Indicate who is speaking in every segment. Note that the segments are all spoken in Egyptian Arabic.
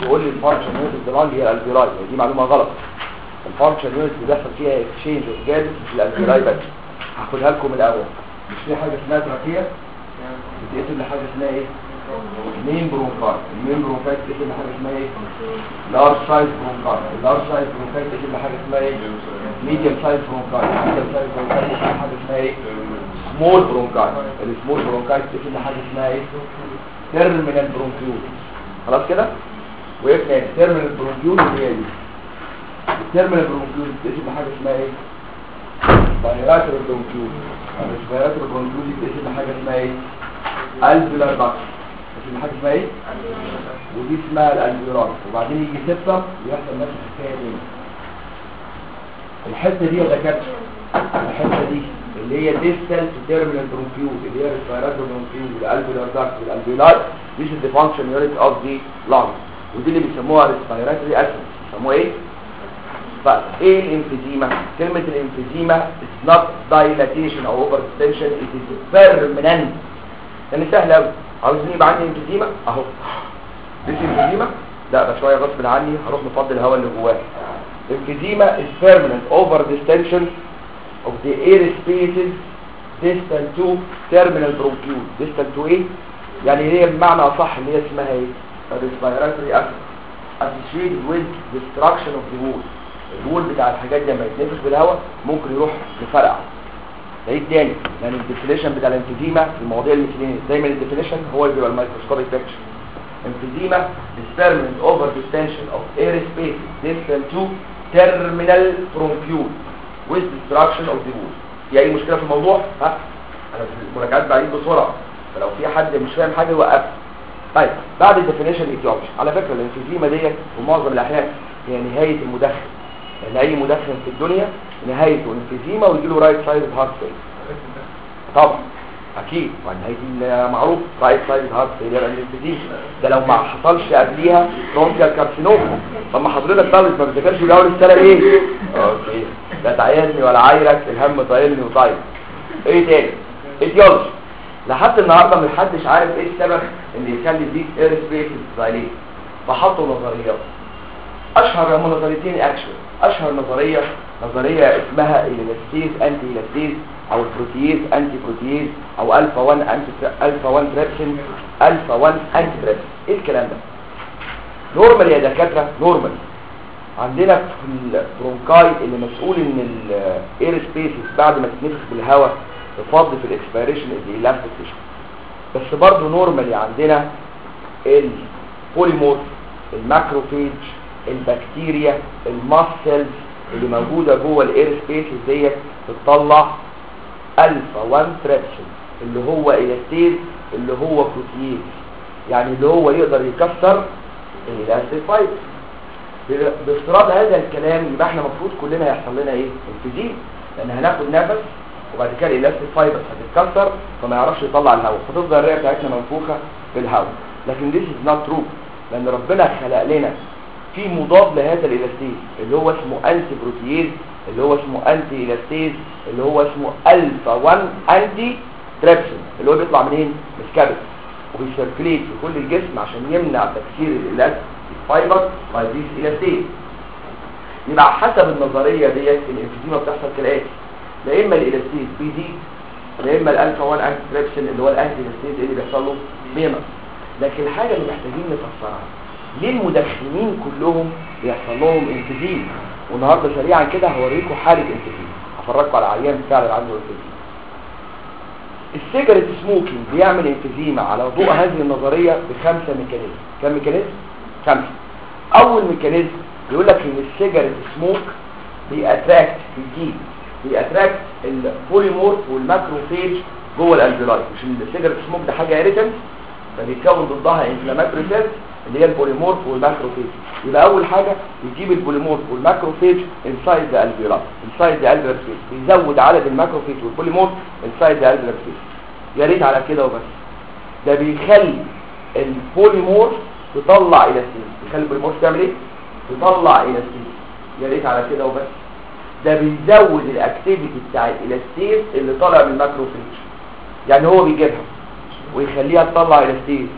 Speaker 1: تقول لي الفانكشن يونت اوف ذا لانج هي الالفيولاي دي معلومه غلط الفانكشن يونت اللي بيحصل فيها اكسشينج اوف جاز في الالفيولاي بس هاخدها لكم الاول مش في حاجه اسمها تراكيه بتقسم لحاجه اسمها ايه مين برونكاي المين برونكاي بتقسم لحاجه اسمها ايه لارج سايز برونكاي اللارج سايز برونكاي بتقسم لحاجه اسمها ايه ميديوم سايز برونكاي الميديوم سايز برونكاي بتقسم لحاجه اسمها ايه سمول برونكاي السمول برونكاي بتقسم لحاجه اسمها ايه تيرمينال برونكيول خلاص كده وقفنا هنا تيرمينال برونكيول هي دي التيرمينال برونكيول بتقسم لحاجه اسمها ايه بايلاتر برونكيول البايلاتر برونكيول دي بتقسم لحاجه اسمها ايه الفيلار باكس بتقسم لحاجه اسمها ايه ودي اسمها الالفيولار وبعدين يجي سبتم ويحصل نفس الحكايه دي الحته دي يا دكاتره الحته دي اللي هي ديستال تيرمينال برونكيول اللي هي الريسبيراتور برونكيول والالفيولار داكت والالفيولار دي is the function unit of the lung ودي اللي بيسموها respiratory essence بيسموها ايه بس ايه الانفيزيما كلمة الانفيزيما is not dilatation او over extension it is permanent يعني سهل قوي عاوزين يبقى عندي انفيزيما اهو دي انفيزيما لا ده شويه غصب عني هروح مفضي الهواء اللي جواه emphysema is permanent over distension of the air spaces distal to terminal bronchiole distal to ايه يعني هي بمعنى اصح اللي هي اسمها ايه respiratory acid associated with destruction of the wall الوول بتاع الحاجات دي لما يتنفخ بالهواء ممكن يروح لفرقع ده تاني يعني الديفينيشن بتاع الانفيزيما في المواضيع المثلية دايما الديفينيشن هو اللي بيبقى الميكروسكوبيك بيكتشر emphysema is permanent over distension of air space distal to terminal bronchiole with destruction of the wall في اي مشكلة في الموضوع ها انا في المراجعات بعيد بسرعة فلو في حد مش فاهم حاجة يوقف طيب بعد الديفينيشن ايتيولوجي على فكرة الانفيزيما ديت في معظم الاحيان هي نهاية المدخن لان اي مدخن في الدنيا نهايته انفيزيما ويجي له رايت سايد هارت فيل طبعا اكيد ونهاية المعروف رايت سايد هارت فيل يبقى الانفيزيما ده لو ما حصلش قبليها برونكيال كارسينوما طب ما حضرتك طالب ما بتذاكرش من اول السنه ليه اوكي لا تعايرني ولا عايرك الهم طايلني وطايل ايه تاني ايديولوجي لحد النهارده محدش عارف ايه السبب اللي يخلي دي اير سبيس دايليت فحطوا نظريات اشهر هم نظريتين اكشن اشهر نظريه نظريه اسمها الالاستيز انتي الاستيز او البروتييز انتي بروتييز او الفا 1 انتي الفا 1 تريبسين الفا 1 انتي تريبسين ايه الكلام ده نورمال يا دكاتره نورمال عندنا في البرونكاي اللي مسؤول ان الاير سبيسز بعد ما تتنفخ بالهواء تفضي في الاكسبيريشن الالاستيك تيشو بس برضه نورمالي عندنا البوليمورف الماكروفيج البكتيريا الماسلز اللي موجوده جوه الاير سبيسز ديت بتطلع الفا 1 تريبسين اللي هو الاستيز اللي هو بروتييز يعني اللي هو يقدر يكسر الالاستيك فايبر بافتراض هذا الكلام يبقى احنا المفروض كلنا يحصل لنا ايه انفيزيم لان هناخد نفس وبعد كده الالاستيك فايبر هتتكسر فما يعرفش يطلع الهواء فتفضل الرئه بتاعتنا منفوخه بالهواء لكن this is not true لان ربنا خلق لنا في مضاد لهذا الالاستيز اللي هو اسمه انتي بروتييز اللي هو اسمه انتي الاستيز اللي هو اسمه الفا 1 انتي تريبسين اللي هو بيطلع منين من الكبد وبيسيركليت في كل الجسم عشان يمنع تكسير الالاستيك فايبر باي ذيس الاستيز يبقى حسب النظريه ديت الانفيزيما بتحصل كالاتي لا اما الالاستيز بيزيد لا اما الالفا 1 انتي تريبسين اللي هو الانتي الاستيز اللي بيحصل له بينقص لكن الحاجه اللي محتاجين نفسرها ليه المدخنين كلهم بيحصل لهم انفيزيما والنهارده سريعا كده هوريكم حاله انفيزيما هفرجكم على عيان فعلا عنده انفيزيما السيجرت سموكينج بيعمل انفيزيما على ضوء هذه النظريه بخمسه ميكانيزم كم ميكانيزم خمسه اول ميكانيزم بيقول لك ان السيجرت سموك بيأتراكت بيجيب بيأتراكت البوليمورف والماكروفيج جوه الالفيولاي مش السيجرت سموك ده حاجه اريتنت فبيتكون ضدها انفلاماتوري سيلز اللي هي البوليمورف والماكروفيج يبقى اول حاجه يجيب البوليمورف والماكروفيج انسايد ذا الفيولاي انسايد ذا الفيولاي بيزود عدد الماكروفيج والبوليمورف انسايد ذا الفيولاي يا ريت على كده وبس ده بيخلي البوليمورف تطلع الاستيز بيخلي البوليمورف تعمل ايه تطلع الاستيز يا ريت على كده وبس ده بيزود الاكتيفيتي بتاع الاستيز اللي طالع من الماكروفيج يعني هو بيجيبها ويخليها تطلع الاستيز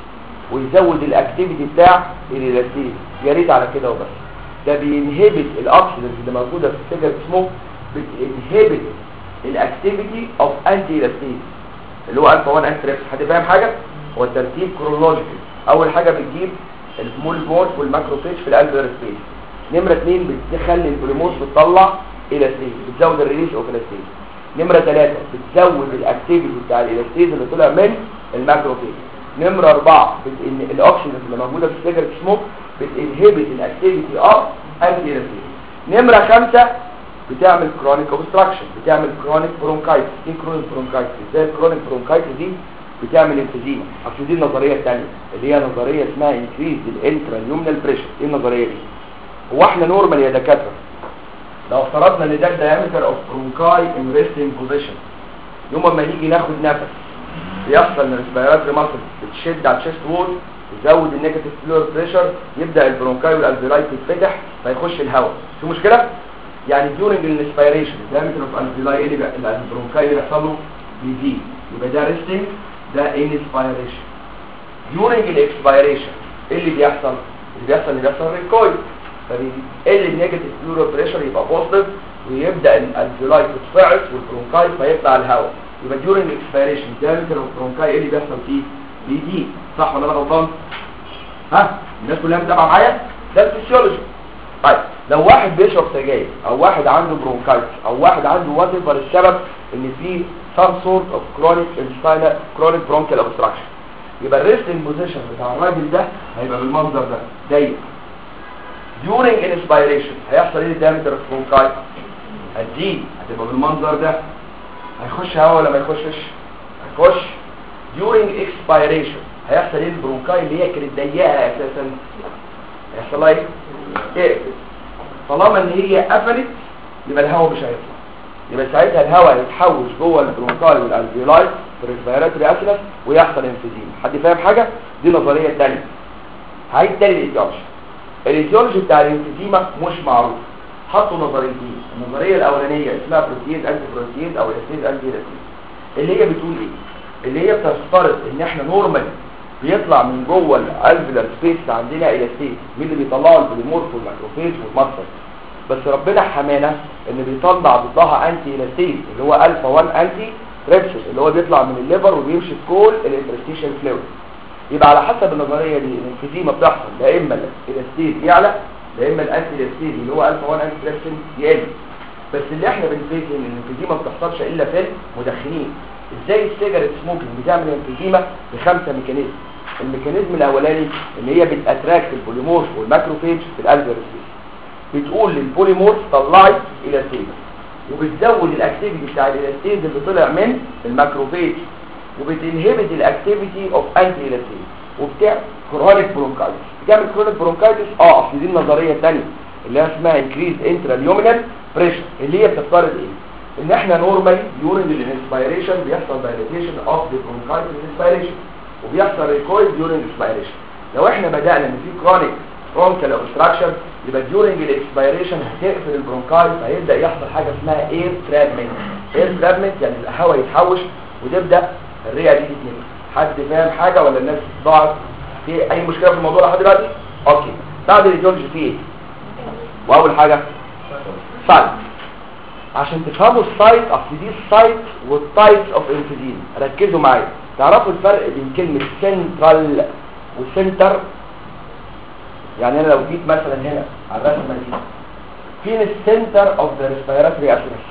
Speaker 1: ويزود الاكتيفيتي بتاع الالاستيز يا ريت على كده وبس ده بينهبت الاكسيدنت اللي موجوده في السيجارة سموك بتنهبت الاكتيفيتي اوف انتي الاستيز اللي هو الفا 1 انتي ريبس حد فاهم حاجه هو الترتيب كرونولوجيكال اول حاجه بتجيب السمول بورد والماكروفيج في القلب سبيس نمره 2 بتخلي البوليمورز بتطلع الاستيز بتزود الريليس اوف الاستيز نمره 3 بتزود الاكتيفيتي بتاع الالاستيز اللي طلع من الماكروفيج نمره 4 بت... إن الاكسجين اللي موجوده في السيجارة سموك بتنهبت الاكتيفيتي اوف انتي الاستيز نمره 5 بتعمل كرونيك اوبستراكشن بتعمل كرونيك برونكايتس ايه كرونيك برونكايتس ازاي الكرونيك برونكايتس دي بتعمل انفيزيما اصل دي النظريه الثانيه اللي هي نظريه اسمها انكريز الانترانيومنال بريشر ايه النظريه دي هو احنا نورمال يا دكاتره لو افترضنا ان ده الدايمتر اوف برونكاي ان ريستنج بوزيشن يوم ما نيجي ناخد نفس بيحصل ان الريسبيراتوري ماسل بتشد على الشيست وول يزود النيجاتيف فلور بريشر يبدا البرونكاي والالفيولاي تتفتح فيخش الهواء في مشكله يعني during الانسبيريشن diameter of alveoli اللي بقى البرونكاي اللي بيحصل له بيزيد يبقى ده resting ده inspiration during الاكسبيريشن ايه اللي بيحصل اللي بيحصل اللي بيحصل ريكويل فبيقل النيجاتيف فلورال بريشر يبقى بوزيتيف ويبدا الالفيولاي تتفعص والبرونكاي فيطلع الهواء يبقى during الاكسبيريشن diameter of bronchi ايه اللي بيحصل فيه بيزيد صح ولا انا غلطان ها الناس كلها متابعه معايا ده الفسيولوجي طيب لو واحد بيشرب سجاير او واحد عنده برونكايتس او واحد عنده وات ايفر السبب ان في some sort of chronic intestinal chronic bronchial obstruction يبقى الريستنج بوزيشن بتاع الراجل ده هيبقى بالمنظر ده ضيق during inspiration هيحصل ايه الدايمتر في برونكايت هتزيد هتبقى بالمنظر ده هيخش هواء ولا ما يخشش هيخش during expiration هيحصل ايه البرونكاي اللي هي كانت ضيقه اساسا هيحصل لها ايه اقفل طالما ان هي قفلت يبقى الهواء مش هيطلع يبقى ساعتها الهواء يتحوش جوه البرونكاي والالفيولاي في الريسبيراتوري اسيلس ويحصل انفيزيما حد فاهم حاجه دي نظريه ثانيه هعيد تاني الايديولوجي الايديولوجي بتاع الانفيزيما مش معروف حطوا نظريتين النظريه الاولانيه اسمها بروتيز انتي بروتيز او الاستيز انتي الاستيز اللي هي بتقول ايه اللي هي بتفترض ان احنا نورمال بيطلع من جوه الالفيولار سبيس عندنا الاستيز مين اللي بيطلعه البوليمورف والماكروفيج والمصل بس ربنا حمانا ان بيطلع ضدها انتي الاستيز اللي هو الفا 1 انتي تريبسس اللي هو بيطلع من الليفر وبيمشي في كل الانترستيشن فلويد يبقى على حسب النظريه دي الانفيزيما بتحصل لا اما الاستيز يعلى لا اما الانتي الاستيز اللي هو الفا 1 انتي تريبسس يقل بس اللي احنا بنفكر ان الانفيزيما ما بتحصلش الا في المدخنين ازاي السيجارة سموكينج بتعمل انفيزيما بخمسه ميكانيزم الميكانيزم الاولاني ان هي بتاتراكت البوليمورف والماكروفيج في الالفيولار سبيس بتقول للبوليمورف طلعي الاستيز وبتزود الاكتيفيتي بتاع الاستيز اللي طلع من الماكروفيج وبتنهبت الاكتيفيتي اوف انتي الاستيز وبتعمل كرونيك برونكايتس بتعمل كرونيك برونكايتس اه اصل دي النظريه الثانيه اللي هي اسمها انكريز انتراليومينال بريشر اللي هي بتفترض ايه ان احنا نورمالي ديورنج الانسبيريشن بيحصل دايليتيشن اوف ذا برونكايتس انسبيريشن وبيحصل ريكويل ديورنج اكسبيريشن لو احنا بدانا ان في كرونيك برونكال اوبستراكشن يبقى ديورنج الاكسبيريشن هتقفل البرونكاي فهيبدا يحصل حاجه اسمها اير ترابمنت اير ترابمنت يعني الهواء يتحوش وتبدا الرئه دي تتنفس حد فاهم حاجه ولا الناس ضاعت في اي مشكله في الموضوع لحد دلوقتي اوكي بعد الايديولوجي في ايه واول حاجه سايت عشان تفهموا السايت اصل دي السايت والتايبس اوف انفيزيم ركزوا معايا تعرفوا الفرق بين كلمه سنترال وسنتر يعني انا لو جيت مثلا هنا على الرسمه دي فين السنتر اوف ذا ريسبيراتوري اسيس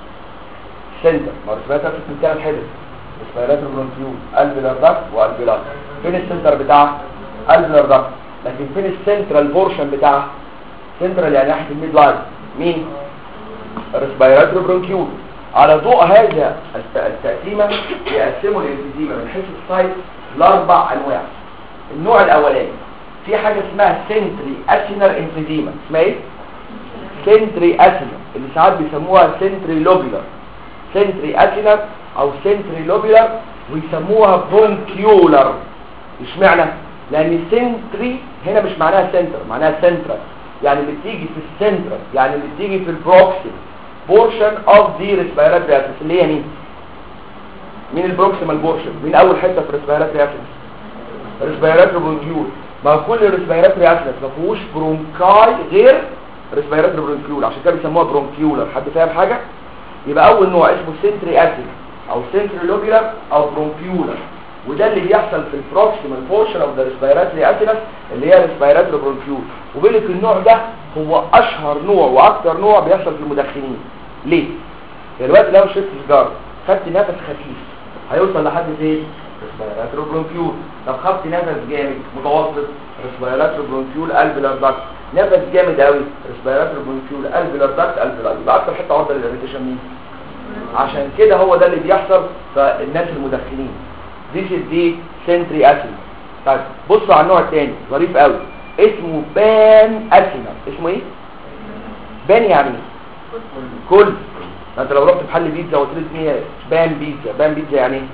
Speaker 1: سنتر ما ريسبيراتوري اسيس من ثلاث حتت ريسبيراتوري برونكيول الفيلر داكت والفيلار فين السنتر بتاعها الفيلر داكت لكن فين السنترال بورشن بتاعها سنترال يعني ناحيه الميد لاين مين ريسبيراتوري برونكيول على ضوء هذا التقسيمه يقسموا الانفيزيما من حيث السايت لاربع انواع النوع الاولاني في حاجه اسمها سنتري اسينر انفيزيما اسمها ايه سنتري اسينر اللي ساعات بيسموها سنتري لوبيلر سنتري اسينر او سنتري لوبيلر ويسموها برونكيولر اشمعنى لان سنتري هنا مش معناها سنتر معناها سنترال يعني اللي بتيجي في السنترال يعني اللي بتيجي في البروكسيم بورشن اوف ذا ريسبيراتوري اسيس اللي هي مين مين البروكسيمال بورشن مين اول حته في الريسبيراتوري اسيس ريسبيراتوري برونكيول ما كل ريسبيراتوري اسينس ما فيهوش برونكاي غير ريسبيراتوري برونكيول عشان كده بيسموها برونكيولر حد فاهم حاجه يبقى اول نوع اسمه سنتري اسيد او سنتري لوبيولار او برونكيولر وده اللي بيحصل في البروكسيمال بورشن اوف ذا ريسبيراتوري اسينس اللي هي ريسبيراتوري برونكيول وبيقول لك النوع ده هو اشهر نوع واكتر نوع بيحصل في المدخنين ليه دلوقتي لو شربت سيجاره خدت نفس خفيف هيوصل لحد فين ريسبيراتوري برونكيول طب خدت نفس جامد متوسط ريسبيراتوري برونكيول قلب الارضاك نفس جامد قوي ريسبيراتوري برونكيول قلب الارضاك قلب الارضاك يبقى اكتر حته عرضه للاريتيشن مين عشان كده هو ده اللي بيحصل في الناس المدخنين This is the century acid طيب بصوا على النوع الثاني ظريف قوي اسمه بان اسينر اسمه ايه بان يعني ايه كل ما انت لو رحت محل بيتزا وقلت لي اسمها بان بيتزا بان بيتزا يعني ايه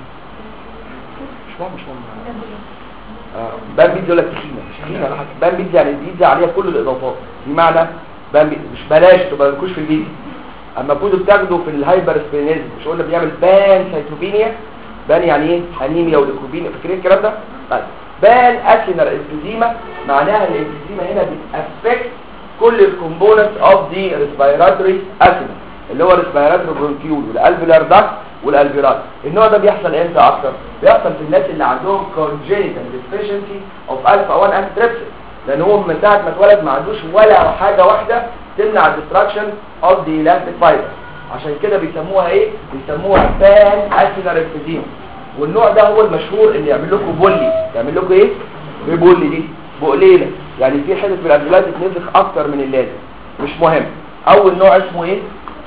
Speaker 1: مش مهم مش مهم آه. بان بيتزا يقول لك تخينه مش تخينه ولا حاجه بان بيتزا يعني البيتزا عليها كل الاضافات بمعنى بان بيتزا مش بلاش تبقى مالكوش في البيتزا اما كنتوا بتاخدوا في الهايبر سبينيزم مش قلنا بيعمل بان سيتوبينيا بان يعني ايه انيميا وليكوبينيا فاكرين الكلام ده طيب بان اسينر انفيزيما معناها ان الانفيزيما هنا بتافكت كل الكومبوننتس اوف دي ريسبيراتوري اسينر اللي هو ريسبيراتوري برونكيول والالفيولار داكت والالفيولار النوع ده بيحصل امتى اكتر بيحصل في الناس اللي عندهم congenital deficiency of alpha 1 antitrypsin لان هو من ساعه ما اتولد ما عندوش ولا حاجه واحده تمنع الدستراكشن اوف ذا elastic fiber عشان كده بيسموها ايه بيسموها بان اسينر انفيزيما والنوع ده هو المشهور اللي يعمل لكم بولي يعمل لكم ايه ايه بولي دي بقليله يعني في حته في الادويه بتنفخ اكتر من اللازم مش مهم اول نوع اسمه ايه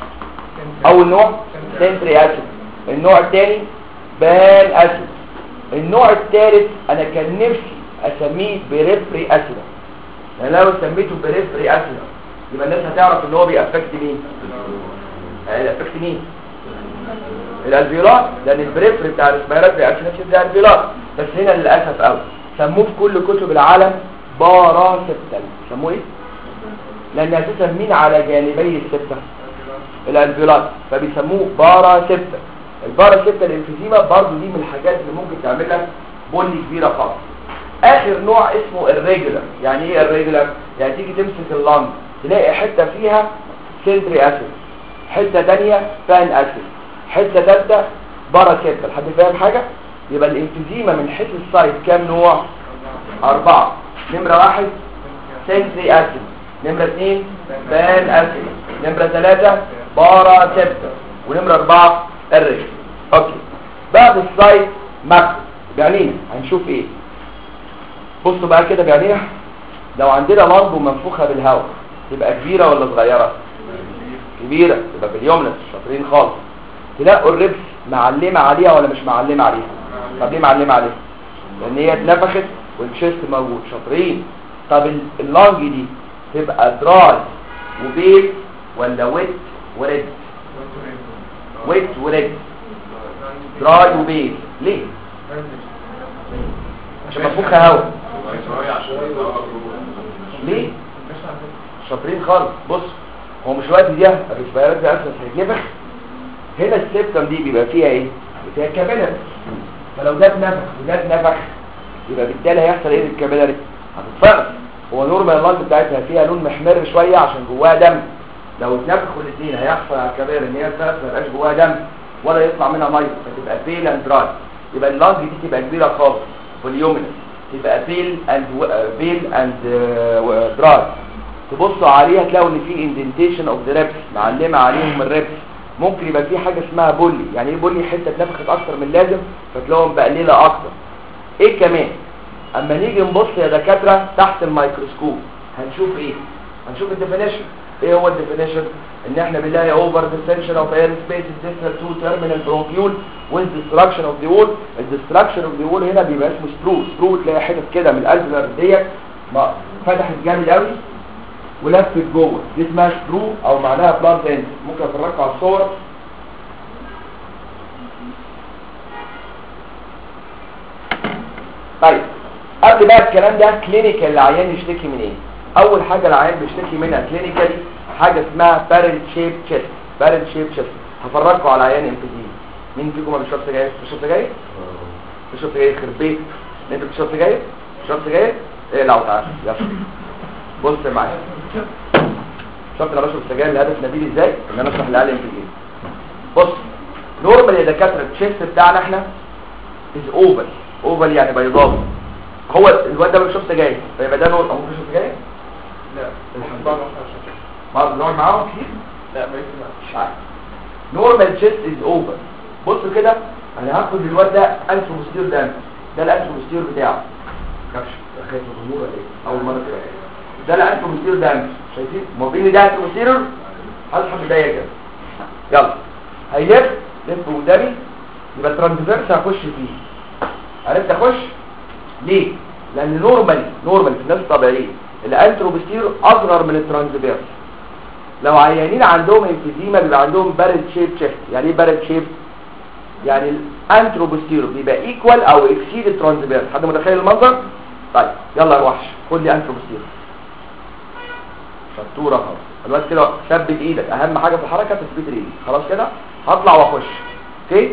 Speaker 1: اول نوع سنتري اسيد النوع الثاني بان اسيد النوع الثالث انا كان نفسي اسميه بريفري اسيد لان لو سميته بريفري اسيد يبقى الناس هتعرف ان هو بيأفكت مين بيأفكت مين الالفيولار لان البريفري بتاع الريسبيراتوري اسيد نفس ده الالفيولار بس هنا للاسف قوي سموه في كل كتب العالم باراسيبتال سموه ايه لان اساسا مين على جانبي السبتة الالفيولار فبيسموه باراسيبتال الباراسيبتال انفيزيما برضو دي من الحاجات اللي ممكن تعمل لك بني كبيره خالص اخر نوع اسمه الريجولار يعني ايه الريجولار يعني تيجي تمسك اللنج تلاقي حته فيها سنتري اسيد حته ثانيه فان اسيد حته ثالثه باراسيبتال حد فاهم حاجه يبقى الانفيزيما من حيث السايت كام نوع اربعه نمره واحد سنتري اسيد نمره اثنين فان اسيد نمره ثلاثه باراسيبتال ونمره اربعه الرجل اوكي بعد السايت ماكرو بعينينا هنشوف ايه بصوا بقى كده بعينينا لو عندنا لمبه منفوخه بالهواء تبقى كبيره ولا صغيره كبيره تبقى باليومنس شاطرين خالص تلاقوا الربس معلمه عليها ولا مش معلمه عليها طب ليه معلمه عليها لان هي اتنفخت والشيست موجود شاطرين طب اللانج دي تبقى دراي وبيت ولا ويت وريد ويت وريد دراي وبيت ليه عشان منفوخه هواء ليه شاطرين خالص بص هو مش وقت دي الريسبيرات دي اصلا هيتنفخ هنا السيبتم دي بيبقى فيها ايه فيها كابيلاري فلو ده اتنفخ وده اتنفخ يبقى بالتالي هيحصل ايه للكابيلاري هتتفرق هو نورمال اللنج بتاعتها فيها لون محمر شويه عشان جواها دم لو اتنفخوا الاثنين هيحصل على الكبائر ان هي تفرق ما يبقاش جواها دم ولا يطلع منها ميه فتبقى بيل اند دراي يبقى اللنج دي تبقى كبيره خالص فوليومينس تبقى بيل اند بيل اند دراي تبصوا عليها تلاقوا ان في اندنتيشن اوف ذا ريبس معلمه عليهم الريبس ممكن يبقى في حاجه اسمها بولي يعني ايه بولي حته اتنفخت اكتر من اللازم فتلاقوهم مقلله اكتر ايه كمان اما نيجي نبص يا دكاتره تحت الميكروسكوب هنشوف ايه هنشوف الديفينيشن ايه هو الديفينيشن ان احنا بنلاقي اوفر ديستنشن اوف اير سبيس ديستال تو تيرمينال برونكيول ويز ديستراكشن اوف ذا وول الديستراكشن اوف ذا وول هنا بيبقى اسمه سترو سترو تلاقي حتت كده من الالفيولار ديت فتحت جامد قوي ولفت جوه دي اسمها سترو او معناها بلانت اند ممكن افرجكم على الصور طيب قبل بقى الكلام ده كلينيكال العيان يشتكي من ايه اول حاجه العيان بيشتكي منها كلينيكال حاجه اسمها بارل شيب تشيست بارل شيب تشيست هفرجكم على العيان امبيدي مين فيكم ما بيشرب سجاير بيشرب سجاير بيشرب سجاير يخرب بيت انت بتشرب سجاير بتشرب سجاير ايه لا تعالى يلا بص معايا شفت انا بشرب سجاير الهدف نبيل ازاي ان انا اشرح العالم في ايه بص نورمال يا دكاتره التشيست بتاعنا احنا از اوفل اوفل يعني بيضاوي هو الواد ده بيشرب سجاير فيبقى ده نور هو بيشرب سجاير
Speaker 2: لا
Speaker 1: الحمد ما بنقعد معاهم كتير
Speaker 2: لا ما يسمعش
Speaker 1: نورمال تشيست از اوفر بصوا كده انا هاخد الواد ده انترو بوستير ده ده الانترو بوستير بتاعه كبش خايف من الجمهور ولا ايه اول مره كده ده الانترو بوستير ده شايفين موبيل ده انترو بوستير هسحب بدايه كده يلا هيلف لف قدامي يبقى ترانسفيرس هخش فيه عرفت اخش ليه لان نورمالي نورمالي في الناس الطبيعيه الانترو بوستير اصغر من الترانسفيرس لو عيانين عندهم انفيزيما بيبقى عندهم بارد شيب تشيست يعني ايه بارد شيب يعني الانتروبوستيرو بيبقى ايكوال او اكسيد الترانسفيرس حد متخيل المنظر طيب يلا يا وحش خد لي انتروبوستيرو شطوره خالص الوقت كده ثبت ايدك اهم حاجه في الحركه تثبيت الايد خلاص كده هطلع واخش اوكي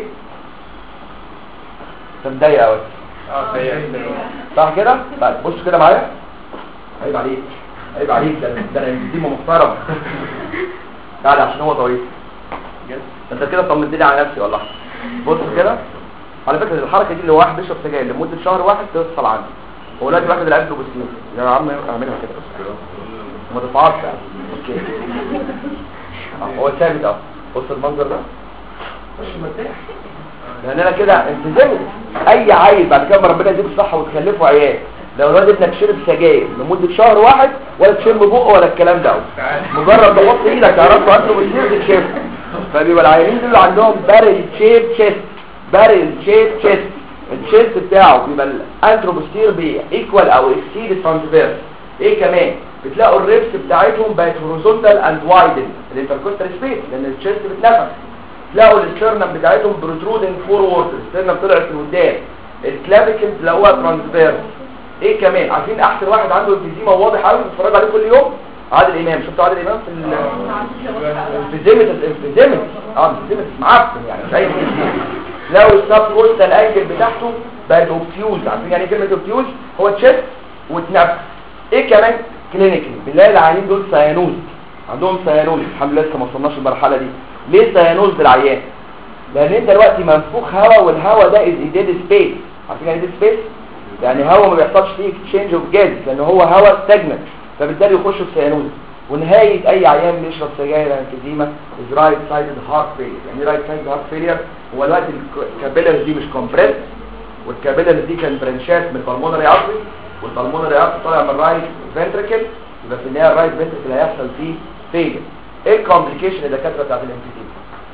Speaker 1: انت مضايق قوي
Speaker 2: اه سيئة
Speaker 1: صح كده طيب بص كده معايا عيب عليك عيب عليك ده ده انا انفيزيما محترم تعالى عشان هو طويل انت كده طمنتني على نفسي والله بص كده على فكره الحركه دي اللي واحد بيشرب سجاير لمده شهر واحد تحصل عندي هو دلوقتي واخد القلب بسيط يا عم اعملها كده ما تفعلش يعني اوكي اه، هو ثابت اهو بص المنظر ده مش مرتاح لان انا كده التزمت اي عيل بعد كده ما ربنا يديك الصحه وتخلفه عيال لو الواد ابنك شرب سجاير لمده شهر واحد ولا تشم بقه ولا الكلام ده مجرد تحط ايدك تعرفه انت بتصير تشم فبيبقى العيانين دول عندهم بارل شيب تشيست بارل شيب تشيست التشيست بتاعه بيبقى الانتروبوستير بي ايكوال او اكسيد الترانسفيرس ايه كمان بتلاقوا الريبس بتاعتهم بقت هوريزونتال اند وايدن الانتركوستال سبيس لان التشيست بتنفس تلاقوا الاسترنم بتاعتهم بروترودنج فورورد الاسترنم طلعت لقدام الكلافيكلز تلاقوها ترانسفيرس ايه كمان عارفين احسن واحد عنده انفيزيما واضح قوي بتتفرج عليه كل يوم عادل امام شفتوا عادل امام في ال الانفيزيمة الانفيزيمة اه الانفيزيمة معفن يعني مش اي لو السب كوستال انجل بتاعته بقت اوبتيوز عارفين يعني ايه كلمه اوبتيوز هو تشيست وتنفس ايه كمان كلينيكلي بنلاقي العيانين دول سيانوز عندهم سيانوز الحمد لله لسه ما وصلناش للمرحله دي ليه سيانوز بالعيان لان انت دلوقتي منفوخ هواء والهواء ده از ديد سبيس عارفين يعني ديد سبيس يعني هواء ما بيحصلش فيه اكسشينج اوف جاز لان هو هواء ستاجنت فبالتالي يخش في سيانوز ونهايه اي عيان بيشرب سجاير انفيزيما از رايت سايدد هارت فيلير يعني رايت سايدد هارت فيلير هو الوقت الكابيلرز دي مش كومبريس والكابيلرز دي كان برانشات من البلمونري ارتري والبلمونري ارتري طالع من الرايت فنتريكل يبقى في النهايه الرايت فنتريكل هيحصل فيه فيلير ايه الكومبليكيشن الدكاتره بتاعت الانفيزيما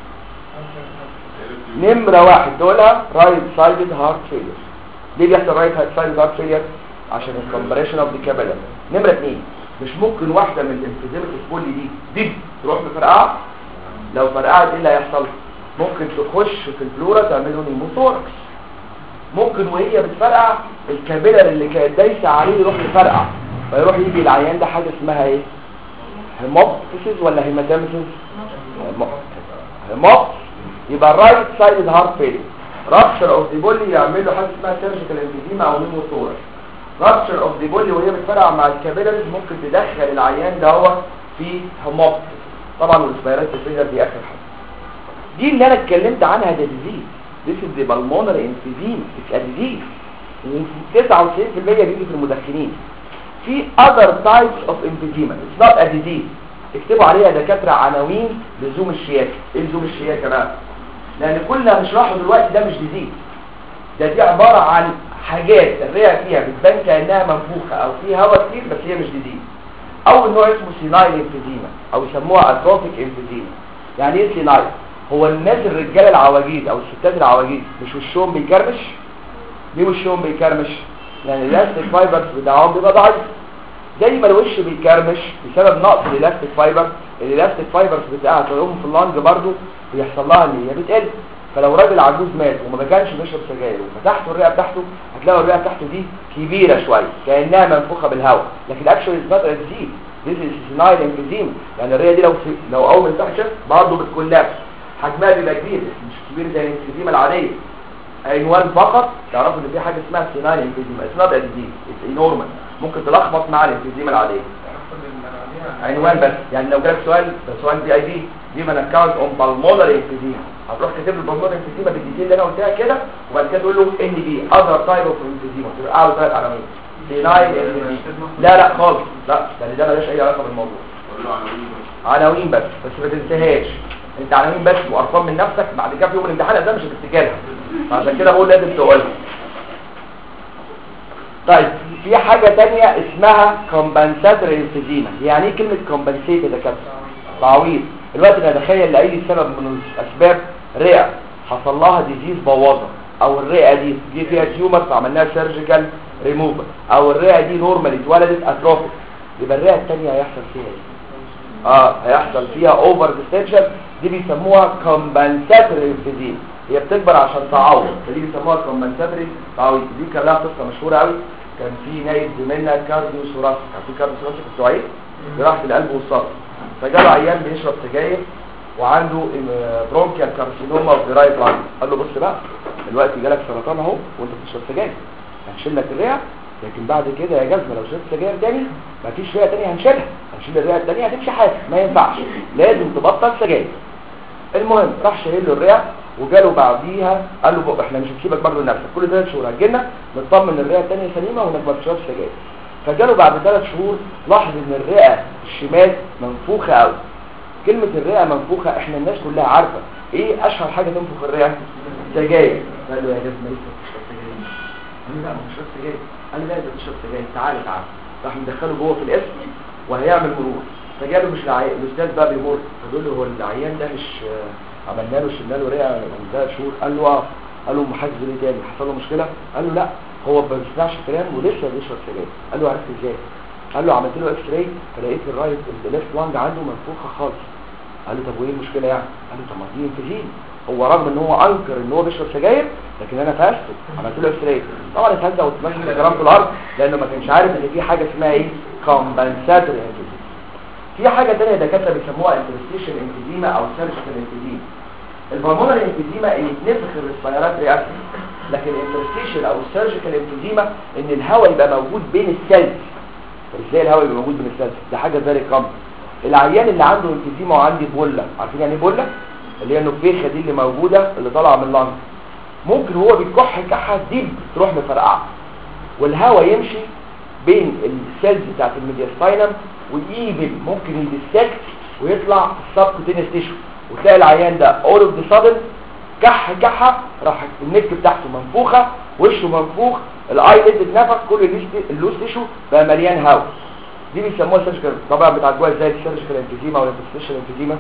Speaker 1: نمرة واحد تقولها رايت سايدد هارت فيلير ليه بيحصل رايت سايدد هارت فيلير عشان الكمبريشن اوف ذا كابيلر نمرة اتنين مش ممكن واحدة من الانفيزيمة الفولي دي دي تروح مفرقعة لو فرقعت ايه اللي هيحصل ممكن تخش في البلورا تعمله نيموثوركس ممكن وهي بتفرقع الكابيلر اللي كانت دايسه عليه يروح يفرقع فيروح يجي العيان ده حاجه اسمها ايه هيموبتسيس ولا هيماتيمسيس هيموبت يبقى الرايت سايد هارت فيلير رابشر اوف ذا بولي يعمل له حاجه اسمها سيرجيكال انفيزيما او نيموثوركس رابشر اوف ذا بولي وهي بتفرقع مع الكابيلرز ممكن تدخل العيان ده هو في هيموبتس طبعا والسبيرات الفيلير دي اخر حاجه دي اللي انا اتكلمت عنها ده ديزيز This is the pulmonary emphysema. It's a disease. و 99% بيجي في المدخنين. في other types of emphysema. It's not a disease. اكتبوا عليها دكاترة عناوين لزوم الشياكة. ايه لزوم الشياكة بقى؟ لان كل اللي هنشرحه دلوقتي ده مش ديزيز. ده دي عبارة عن حاجات الرئة فيها بتبان كأنها منفوخة او فيها هواء كتير بس هي مش ديزيز. اول نوع اسمه سينايل امفيزيما او يسموها اتروفيك امفيزيما. يعني ايه سينايل؟ هو الناس الرجال العواجيز او الستات العواجيز مش وشهم بيكرمش ليه وشهم بيكرمش لان الالاستيك فايبرز بتاعهم بيبقى ضعيف زي ما الوش بيكرمش بسبب نقص الالاستيك فايبر الالاستيك فايبرز بتاعها تلاقيهم في اللانج برضو بيحصل لها ان هي بتقل فلو راجل عجوز مات وما كانش بيشرب سجاير وفتحته الرئه بتاعته هتلاقوا الرئه بتاعته دي كبيره شويه كانها منفوخه بالهواء لكن اكشولي از نوت ديزيز This is senile emphysema يعني الرئه دي لو لو اول ما فتحت برضه بتكولابس حجمها بيبقى كبير بس مش كبير زي الانفيزيما العاديه عنوان فقط تعرفوا ان في حاجه اسمها سينايل انفيزيما اسمها ده ديزيز اتس نورمال ممكن تلخبط مع الانفيزيما العاديه عنوان بس يعني لو جالك سؤال ده سؤال بي اي بي دي من اكونت اون بالمونري انفيزيما هتروح كاتب له البالمونري انفيزيما بالديتيل اللي انا قلتها كده وبعد كده تقول له ان بي اذر تايب اوف انفيزيما تبقى اعلى ثلاث عناوين سينايل انفيزيما لا لا خالص لا يعني ده ملوش اي علاقه بالموضوع عناوين بس بس ما تنساهاش انت عناوين بس وارقام من نفسك بعد كده في يوم الامتحان ده مش هتفتكرها فعشان كده بقول لازم تقولها طيب في حاجة تانية اسمها compensatory emphysema يعني ايه كلمة compensate ده كده تعويض الوقت انا اتخيل لأي سبب من الاسباب رئة حصل لها ديزيز بوظة او الرئة دي جه فيها تيومر فعملناها سيرجيكال ريموفر او الرئة دي نورمال اتولدت اتروفيك يبقى الرئة التانية هيحصل فيها ايه اه هيحصل فيها اوفر ديستنشن دي بيسموها compensatory emphysema هي بتكبر عشان تعوض فدي بيسموها compensatory تعويض دي كان لها قصه مشهوره قوي كان في نايب زميلنا كارديو ثوراسيك كان في كارديو ثوراسيك بتوع ايه جراحه القلب والصدر فجاله عيان بيشرب سجاير وعنده برونكيال كارسينوما اوف ذا رايت لانج قال له بص بقى دلوقتي جالك سرطان اهو وانت بتشرب سجاير هنشيل لك الرئه لكن بعد كده يا جزمه لو شربت سجاير تاني مفيش رئه تانية هنشيلها هنشيل الرئه التانية هتمشي حاجه ما ينفعش لازم تبطل سجاير المهم راح شايل له الرئه وجاله بعديها قال له بقى احنا مش هنسيبك برضه لنفسك كل ثلاث شهور هتجيلنا نطمن الرئه الثانيه سليمه وانك ما بتشربش سجاير فجاله بعد ثلاث شهور لاحظ ان الرئه الشمال منفوخه قوي كلمه الرئه منفوخه احنا الناس كلها عارفه ايه اشهر حاجه تنفخ الرئه سجاير قال له يا جماعه لسه بتشرب سجاير قال له لا ما بشرب سجاير قال له لا انت بتشرب سجاير تعالى تعالى راح مدخله جوه في القسم وهيعمل مرور فجاله مش العيان الاستاذ بقى بيمر فبيقول له هو العيان ده مش عملنا له شلنا له رئه من ثلاث شهور قال له اه قال له محجز ليه تاني حصل له مشكله قال له لا هو ما بيسمعش كلام ولسه بيشرب سجاير قال له عرفت ازاي قال له عملت له اكس راي فلقيت الرايت الليفت لانج عنده منفوخه خالص قال له طب وايه المشكله يعني قال له طب ما دي انفجين هو رغم ان هو انكر ان هو بيشرب سجاير لكن انا فاسته عملت له اكس راي طبعا اتهزق واتمشى الجرام في الارض لانه ما كانش عارف ان في حاجه اسمها ايه كومبنساتوري انفجين في حاجه ثانيه دكاتره بيسموها انترستيشن انفيزيما او سيرجيكال انفيزيما البلمونري انفيزيما ان يتنفخ الريسبيرات رياكشن لكن الانترستيشن او السيرجيكال انفيزيما ان الهواء يبقى موجود بين السيلز ازاي الهواء يبقى موجود بين السيلز ده حاجه زي كام العيان اللي عنده انفيزيما وعندي بوله عارفين يعني ايه بوله اللي هي النفيخه دي اللي موجوده اللي طالعه من اللنج ممكن هو بيكح كحه ديب تروح مفرقعه والهواء يمشي بين السيلز بتاعت الميدياستاينم وايفن ممكن يدسكت ويطلع السبكوتينيوس تيشو وتلاقي العيان ده اول اوف ذا سادن كح كحه راح النك بتاعته منفوخه وشه منفوخ الاي ليد اتنفخ كل اللوز تيشو بقى مليان هواء دي بيسموها سيرجيكال طبعا بتعالجوها ازاي السيرجيكال انفيزيما ولا الانفستيشن انفيزيما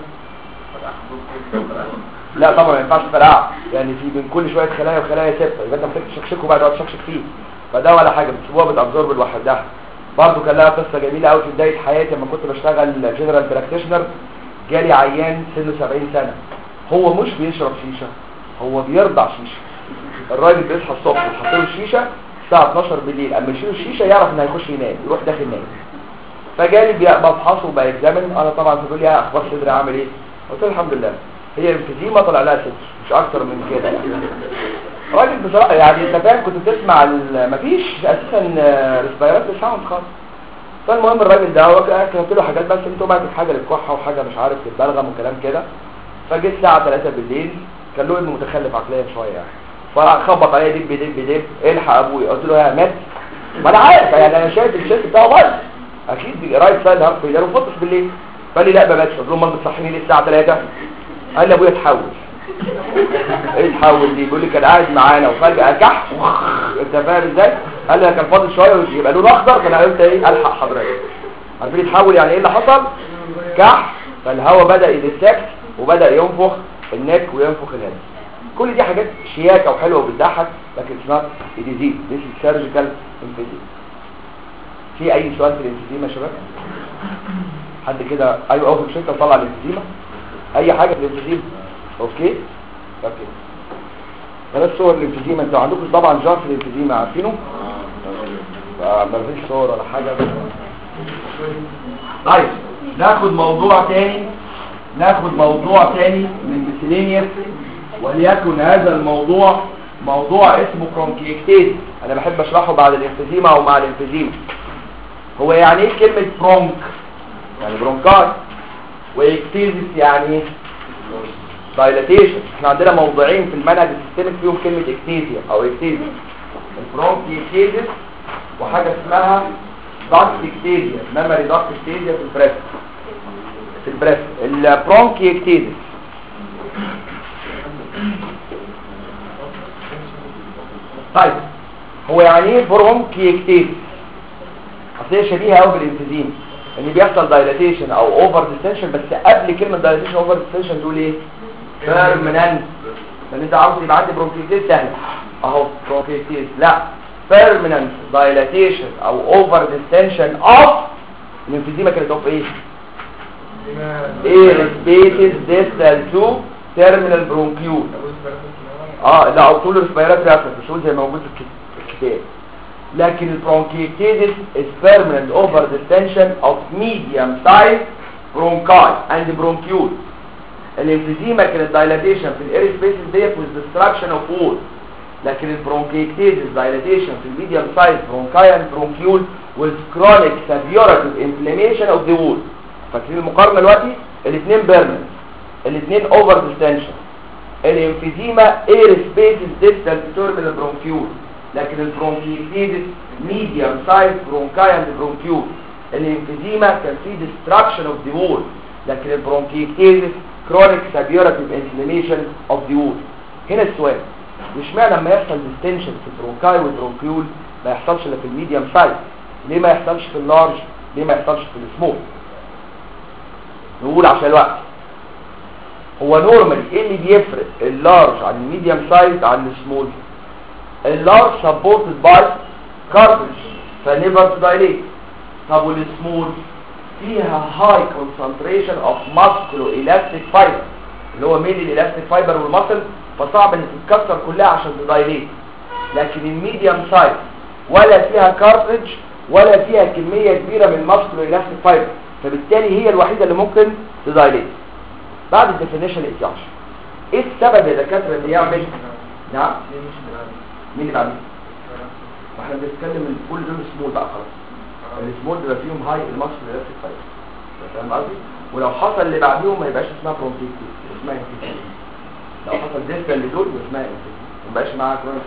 Speaker 1: لا طبعا ما ينفعش تفرقع يعني في بين كل شويه خلايا وخلايا ثابته يبقى انت محتاج تشكشكه بعد ما تشكشك فيه فده ولا حاجه بتسيبوها بتابزورب لوحدها برضه كان لها قصه جميله قوي في بدايه حياتي لما كنت بشتغل جنرال براكتيشنر جالي عيان سنه 70 سنه هو مش بيشرب شيشه هو بيرضع شيشه الراجل بيصحى الصبح يحط له الشيشه الساعه 12 بالليل اما يشيل الشيشه يعرف انه هيخش ينام يروح داخل نايم فجالي بفحصه وبيكزامن انا طبعا بيقول لي اخبار صدري عامل ايه قلت له الحمد لله هي الانفيزيما طلع لها صدر مش اكتر من كده راجل بصراحه يعني انت فاهم كنت بتسمع مفيش اساسا ريسبيرات ساوند خالص فالمهم الراجل ده كتبت له حاجات بس انتوا بعد حاجه للكحه وحاجه مش عارف للبلغم وكلام كده فجيت الساعه 3 بالليل كان له ابن متخلف عقليا شويه يعني فخبط عليا دب دب دب الحق ابويا قلت له يا مات ما انا عارف يعني انا شايف الشيك بتاعه بايظ اكيد رايت سايد هارت فيلر وفطس بالليل قال لي لا ما ماتش قلت له امال بتصحيني ليه الساعه 3 قال لي ابويا اتحول ايه اتحول دي بيقول لي كان قاعد معانا وفجاه كح انت فاهم ازاي قال لي كان فاضل شويه ويبقى لونه اخضر فانا قلت ايه الحق حضرتك عارفين يتحول يعني ايه اللي حصل كح فالهواء بدا يدسكت وبدا ينفخ النك وينفخ الهند كل دي حاجات شياكه وحلوه وبتضحك لكن اتس ديزيز ذيس سيرجيكال انفيزيم في اي سؤال في الانفيزيما يا شباب حد كده ايوه اهو مش انت طلع الانفيزيما اي حاجه في الانفيزيما اوكي اوكي بلاش صور الانفيزيما انتوا عندكم طبعا جار في الانفيزيما عارفينه ما فيش صور ولا حاجه طيب ناخد موضوع تاني ناخد موضوع تاني من miscellaneous وليكن هذا الموضوع موضوع اسمه برونكيكتيز انا بحب اشرحه بعد الانفيزيما او مع الانفيزيما هو يعني ايه كلمة برونك يعني برونكاي واكتيزيس يعني ايه دايلاتيشن احنا عندنا موضوعين في المنهج السيستميك فيهم كلمة اكتيزيا او اكتيزيس البرونكيكتيزيس وحاجة اسمها داكت اكتيزيا ميموري داكت اكتيزيا في البريس في البريس البرونكيكتيزيس طيب هو يعني ايه برونكيكتيزيس اصل هي شبيهه قوي بالانفيزيم ان بيحصل دايلاتيشن او اوفر ديستنشن بس قبل كلمه دايلاتيشن اوفر ديستنشن تقول ايه بيرمننت لان انت عاوز يبقى عندي برونكيتيز سهل اهو برونكيتيز لا بيرمننت دايلاتيشن او اوفر ديستنشن اوف الانفيزيما كانت اوف ايه ايه سبيسز ديستال تو تيرمينال برونكيول اه لا او طول الريسبيراتوري افرس مش هقول زي ما موجود في الكت- في الكتاب لكن البرونكيتيزيس is permanent over distension of medium size bronchi and bronchiole الانفيزيما كانت dilatation في الاير سبيسز ديت with destruction of wall لكن البرونكيتيزيس dilatation في الميديوم سايز bronchi and bronchiole with chronic severative inflammation of the wall فاكرين المقارنه دلوقتي الاثنين بيرمننت الاثنين اوفر ديستنشن الانفيزيما اير سبيسز ديستال تورمينال برونكيول لكن البرونكيتيزيس ميديوم سايز برونكاي اند برونكيول الانفيزيما كان في ديستراكشن اوف ذا وول لكن البرونكيتيزيس كرونيك سابيوراتيف انفلاميشن اوف ذا وول هنا السؤال مش معنى لما يحصل ديستنشن في البرونكاي والبرونكيول ما يحصلش الا في الميديوم سايز ليه ما يحصلش في اللارج ليه ما يحصلش في السمول نقول عشان الوقت هو نورمالي ايه اللي بيفرق اللارج عن الميديوم سايز عن السمول اللارج سبورتد باي كارتج فنيفر دايليت طب والسمول فيها هاي كونسنتريشن اوف ماسكولو الاستيك فايبر اللي هو ميل الالاستيك فايبر والمسل فصعب ان تتكسر كلها عشان تدايليت لكن الميديوم سايز ولا فيها كارتج ولا فيها كمية كبيرة من الماسكولو الاستيك فايبر فبالتالي هي الوحيدة اللي ممكن تدايليت بعد الديفينيشن 11 ايه السبب يا دكاتره اللي يعمل نعم مين اللي بعدين احنا بنتكلم ان كل دول سمول بقى خلاص السمول بيبقى فيهم هاي الماسل الاستيك فايبر فاهم قصدي ولو حصل اللي بعديهم ما يبقاش اسمها برونكيتي اسمها انفيكشن لو حصل ديسكال لدول يبقى اسمها انفيكشن ما يبقاش معاها كرونيك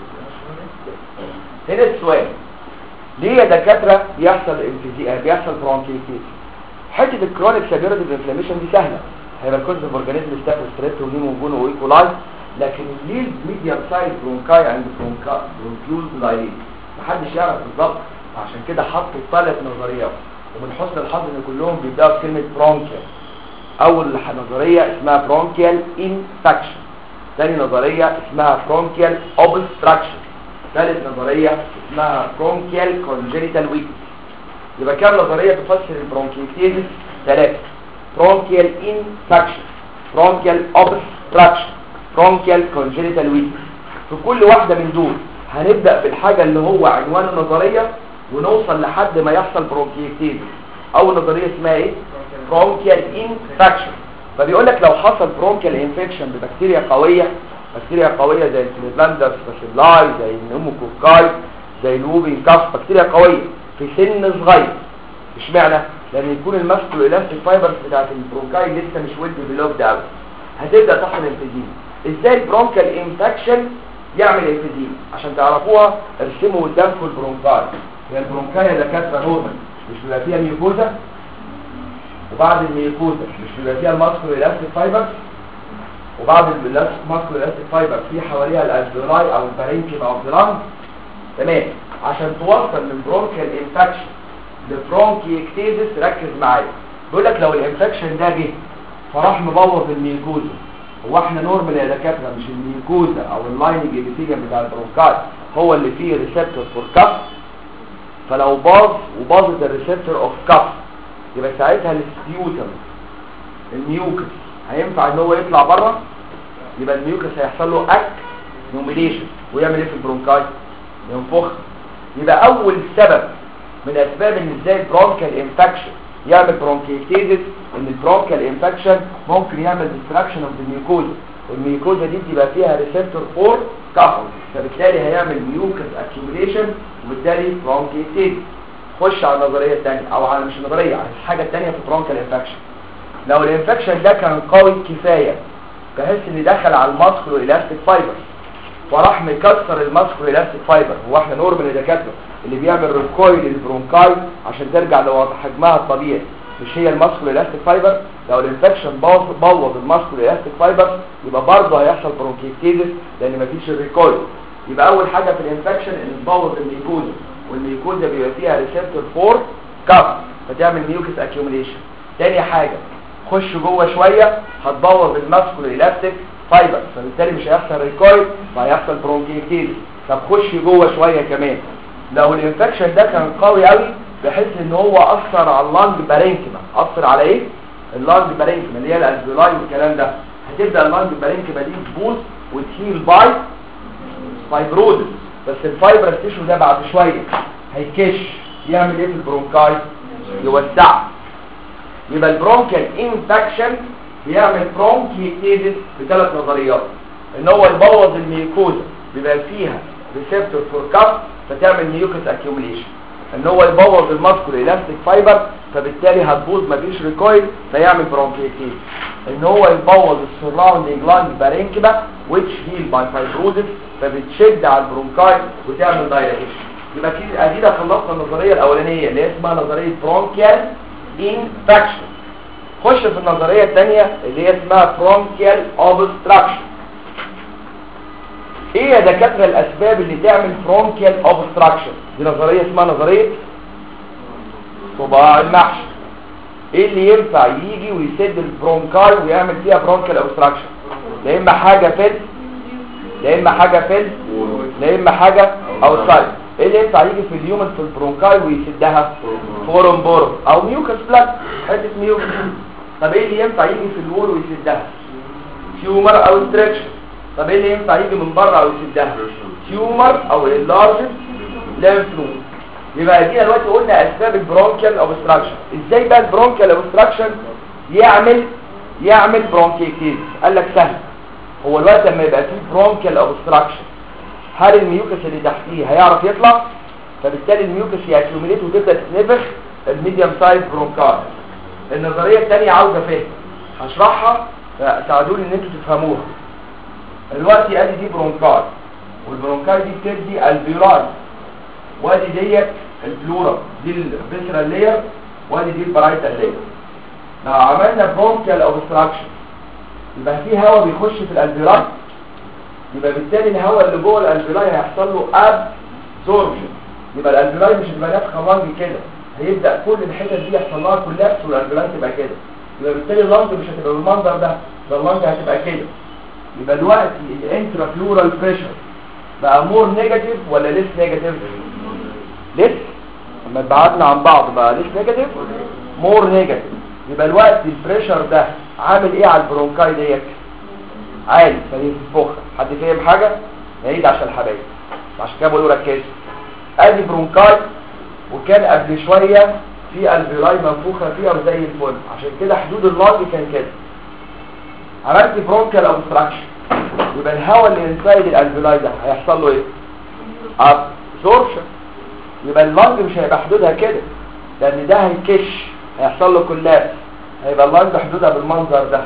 Speaker 1: هنا السؤال ليه يا دكاتره بيحصل انفيزي بيحصل برونكيتي حته الكرونيك سيفيرتيف انفلاميشن دي سهله هيبقى الكونز اوف اورجانيزم ستاف ستريت ونيمو وجونو وايكولاي لكن ليه الميديم سايز برونكاي عند برونكا برونكيول دايليت محدش يعرف بالظبط عشان كده حطوا ثلاث نظريات ومن حسن الحظ ان كلهم بيبداوا بكلمه برونكيال اول نظريه اسمها برونكيال انفكشن ثاني نظريه اسمها برونكيال اوبستراكشن ثالث نظريه اسمها برونكيال كونجنيتال ويكنس يبقى كام نظريه تفسر البرونكيتيزيس ثلاثه bronchial infection bronchial obstruction bronchial congenital weakness في كل واحدة من دول هنبدأ بالحاجة اللي هو عنوان النظرية ونوصل لحد ما يحصل برونكيتيز أول نظرية اسمها ايه bronchial infection فبيقول لك لو حصل bronchial infection ببكتيريا قوية بكتيريا قوية زي الفليبلاندرز باسيلاي زي النوموكوكاي زي الووبين كاف بكتيريا قوية في سن صغير اشمعنى لان يكون الماسكولو الاستيك فايبرز بتاعت البرونكاي لسه مش ويل ديفلوبد قوي هتبدا تحصل انفيزيما ازاي البرونكال انفكشن يعمل انفيزيما عشان تعرفوها ارسموا قدامكم البرونكاي هي البرونكاي يا دكاتره نورمال مش بيبقى فيها ميوكوزا وبعد الميوكوزا مش بيبقى فيها الماسكولو الاستيك فايبرز وبعد الماسكولو الاستيك فايبر في حواليها الالفيولاي او البارينكيما او الجلاند تمام عشان توصل من برونكال انفكشن لبرونكيكتيزس ركز معايا بيقول لك لو الانفكشن ده جه فراح مبوظ الميكوزا هو احنا نورمال يا دكاتره مش الميكوزا او اللايننج ابيثيليوم بتاع البرونكاي هو اللي فيه ريسبتور فور كف فلو باظ وباظت الريسبتور اوف كف يبقى ساعتها السبيوتم الميوكس هينفع ان هو يطلع بره يبقى الميوكس هيحصل له اك نوميليشن ويعمل ايه في البرونكاي ينفخ يبقى اول سبب من اسباب ان ازاي البرونكال انفكشن يعمل برونكيتيزس ان البرونكال انفكشن ممكن يعمل ديستراكشن اوف ذا ميوكوزا والميوكوزا دي بتبقى فيها ريسبتور فور كف فبالتالي هيعمل ميوكس اكيوميليشن وبالتالي برونكيتيز خش على النظريه الثانيه او على مش النظريه على الحاجه الثانيه في برونكال انفكشن لو الانفكشن ده كان قوي كفايه بحيث ان دخل على الماسكولو الاستيك فايبر وراح مكسر الماسكولو الاستيك فايبر هو احنا نورمال الدكاتره اللي بيعمل ريكويل للبرونكاي عشان ترجع لحجمها الطبيعي مش هي الماسكولو الاستيك فايبر لو الانفكشن بوظ بوظ الماسكولو الاستيك فايبر يبقى برضه هيحصل برونكيتيزس لان مفيش الريكويل يبقى اول حاجه في الانفكشن ان تبوظ الميكوزا والميكوزا بيبقى فيها ريسبتور فور كف فتعمل ميوكس اكيوميليشن تاني حاجه خش جوه شويه هتبوظ الماسكولو الاستيك فايبر فبالتالي مش هيحصل ريكويل وهيحصل برونكيتيزس طب خش جوه شويه كمان لو الانفكشن ده كان قوي قوي بحيث ان هو اثر على اللانج بارينكما اثر على ايه اللانج بارينكما اللي هي الالفيولاي والكلام ده هتبدا اللانج بارينكما دي تبوظ وتهيل باي فايبروزس بس الفايبرس تيشو ده بعد شويه هيكش يعمل ايه في البرونكاي يوسعها يبقى البرونكال انفكشن بيعمل برونكيتيزس بثلاث نظريات ان هو يبوظ الميوكوزا بيبقى فيها ريسبتور فور كاب فتعمل ميوكس اكيوميليشن ان هو يبوظ الماسكولو الاستيك فايبر فبالتالي هتبوظ مفيش ريكويل فيعمل برونكيتيز ان هو يبوظ السراوندينج لانج بارينكما which heal by fibrosis فبتشد على البرونكاي وتعمل دايلاتيشن يبقى كده ادينا خلصنا النظريه الاولانيه اللي هي اسمها نظريه برونكيال انفكشن خش في النظريه الثانيه اللي هي اسمها برونكيال اوبستراكشن ايه يا دكاتره الاسباب اللي تعمل برونكيال اوبستراكشن دي نظريه اسمها نظريه صباع المحشي ايه اللي ينفع يجي ويسد البرونكاي ويعمل فيها برونكيال اوبستراكشن لا اما حاجه فيل لا اما حاجه فيل لا اما حاجه اوتسايد ايه اللي ينفع يجي في اليومن في البرونكاي ويسدها فورم بورم او ميوكس بلاك حته ميوكس طب ايه اللي ينفع يجي في الوول ويسدها تيومر او ستريكشن طب ايه اللي ينفع يجي من بره او يسدها تيومر او اللارج ليمف نود يبقى ادينا دلوقتي قلنا اسباب البرونكيال اوبستراكشن ازاي بقى البرونكيال اوبستراكشن يعمل يعمل برونكيتيز قال لك سهل هو الوقت لما يبقى فيه برونكيال اوبستراكشن هل الميوكس اللي تحتيه هيعرف يطلع فبالتالي الميوكس ياكيوميليت وتبدا تتنفخ الميديوم سايز برونكاي النظريه الثانيه عاوزه فهم هشرحها ساعدوني ان انتوا تفهموها دلوقتي ادي دي برونكاي والبرونكاي دي بتدي الفيولاي وادي ديت البلورا دي الفيسرال لاير وادي دي البرايتال لاير لو عملنا برونكيال اوبستراكشن يبقى في هواء بيخش في الالفيولاي يبقى بالتالي الهواء اللي جوه الالفيولاي هيحصل له ابزوربشن يبقى الالفيولاي مش هتبقى نافخه لانج كده هيبدا كل الحتت دي يحصل لها كولابس والالفيولاي تبقى كده يبقى بالتالي اللانج مش هتبقى بالمنظر ده ده اللانج هتبقى كده يبقى دلوقتي الانترا بلورال بريشر بقى مور نيجاتيف ولا ليس نيجاتيف ليس لما بعدنا عن بعض بقى ليس نيجاتيف مور نيجاتيف يبقى الوقت البريشر ده عامل ايه على البرونكاي ديت عالي فينفخ حد فاهم حاجه نعيد عشان الحبايب عشان كده بقول ركزوا ادي برونكاي وكان قبل شويه في الفيولاي منفوخه فيها وزي الفل عشان كده حدود اللانج كان كده عملت برونكال اوبستراكشن يبقى الهواء اللي انسايد الالفيولاي ده هيحصل له ايه ابسوربشن يبقى اللانج مش هيبقى حدودها كده لان ده هيكش هيحصل له كولابس هيبقى اللانج حدودها بالمنظر ده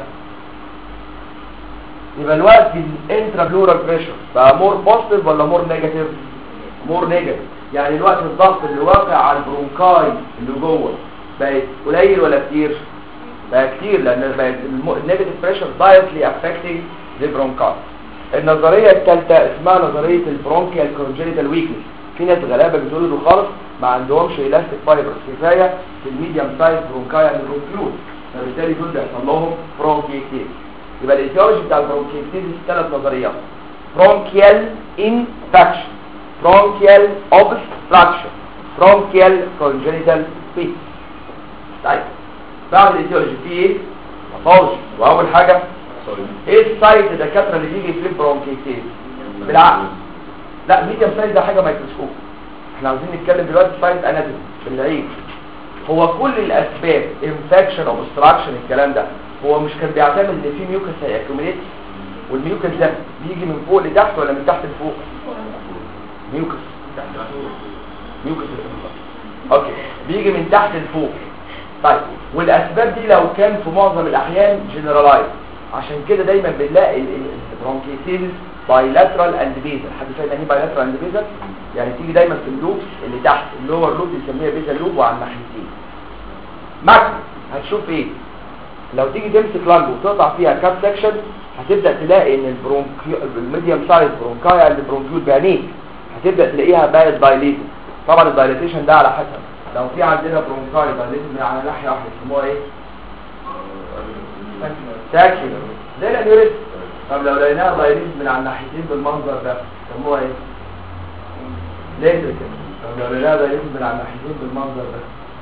Speaker 1: يبقى الوقت الانترا بلورال بريشر بقى مور بوزيتيف ولا مور نيجاتيف مور نيجاتيف يعني الوقت الضغط اللي واقع على البرونكاي اللي جوه بقت قليل ولا كتير بقى كتير لان بقت النيجاتيف بريشر دايركتلي افكتنج ذا برونكاي النظريه الثالثه اسمها نظريه البرونكيال كونجنيتال ويكنس في ناس غلابه بتقول خالص ما عندهمش الاستيك فايبرز كفايه في الميديوم سايز برونكاي اند برونكيول فبالتالي دول بيحصل لهم برونكيتيز يبقى الايتيولوجي بتاع البرونكيتيز ثلاث نظريات برونكيال انفكشن برونكيال اوبستراكشن برونكيال كونجنيتال فيت طيب بعد الايتيولوجي في ايه باثولوجي واول حاجه ايه السايت الدكاتره اللي بيجي في برونكيتيز بالعقل لا ميديوم سايز ده حاجه مايكروسكوب احنا عاوزين نتكلم دلوقتي سايت اناتومي بالعين هو كل الاسباب انفكشن او obstruction الكلام ده هو مش كان بيعتمد ان في ميوكس هيأكوميليت والميوكس ده بيجي من فوق لتحت ولا من تحت لفوق ميوكس ميوكس اوكي بيجي من تحت لفوق طيب والاسباب دي لو كان في معظم الاحيان جنرالايز عشان كده دايما بنلاقي البرونكيتيز بايلاترال اند بيزل حد فاهم يعني ايه بايلاترال اند بيزل يعني تيجي دايما في اللوب اللي تحت اللور لوب بنسميها بيزل لوب وعلى الناحيتين ماكس هتشوف ايه لو تيجي تمسك لانج وتقطع فيها كاب سكشن هتبدا تلاقي ان البرونكيو الميديوم سايز برونكايا اللي برونكيول بعينيك هتبدا تلاقيها بقت دايليتد طبعا الدايليتيشن ده على حسب لو في عندنا برونكاي دايليتد من على ناحيه واحده يسموها ايه ساكشن زي الانيوريزم طب لو لقيناها دايليتد من على الناحيتين بالمنظر ده يسموها ايه ليزر كده طب لو لقيناها دايليتد من على الناحيتين بالمنظر ده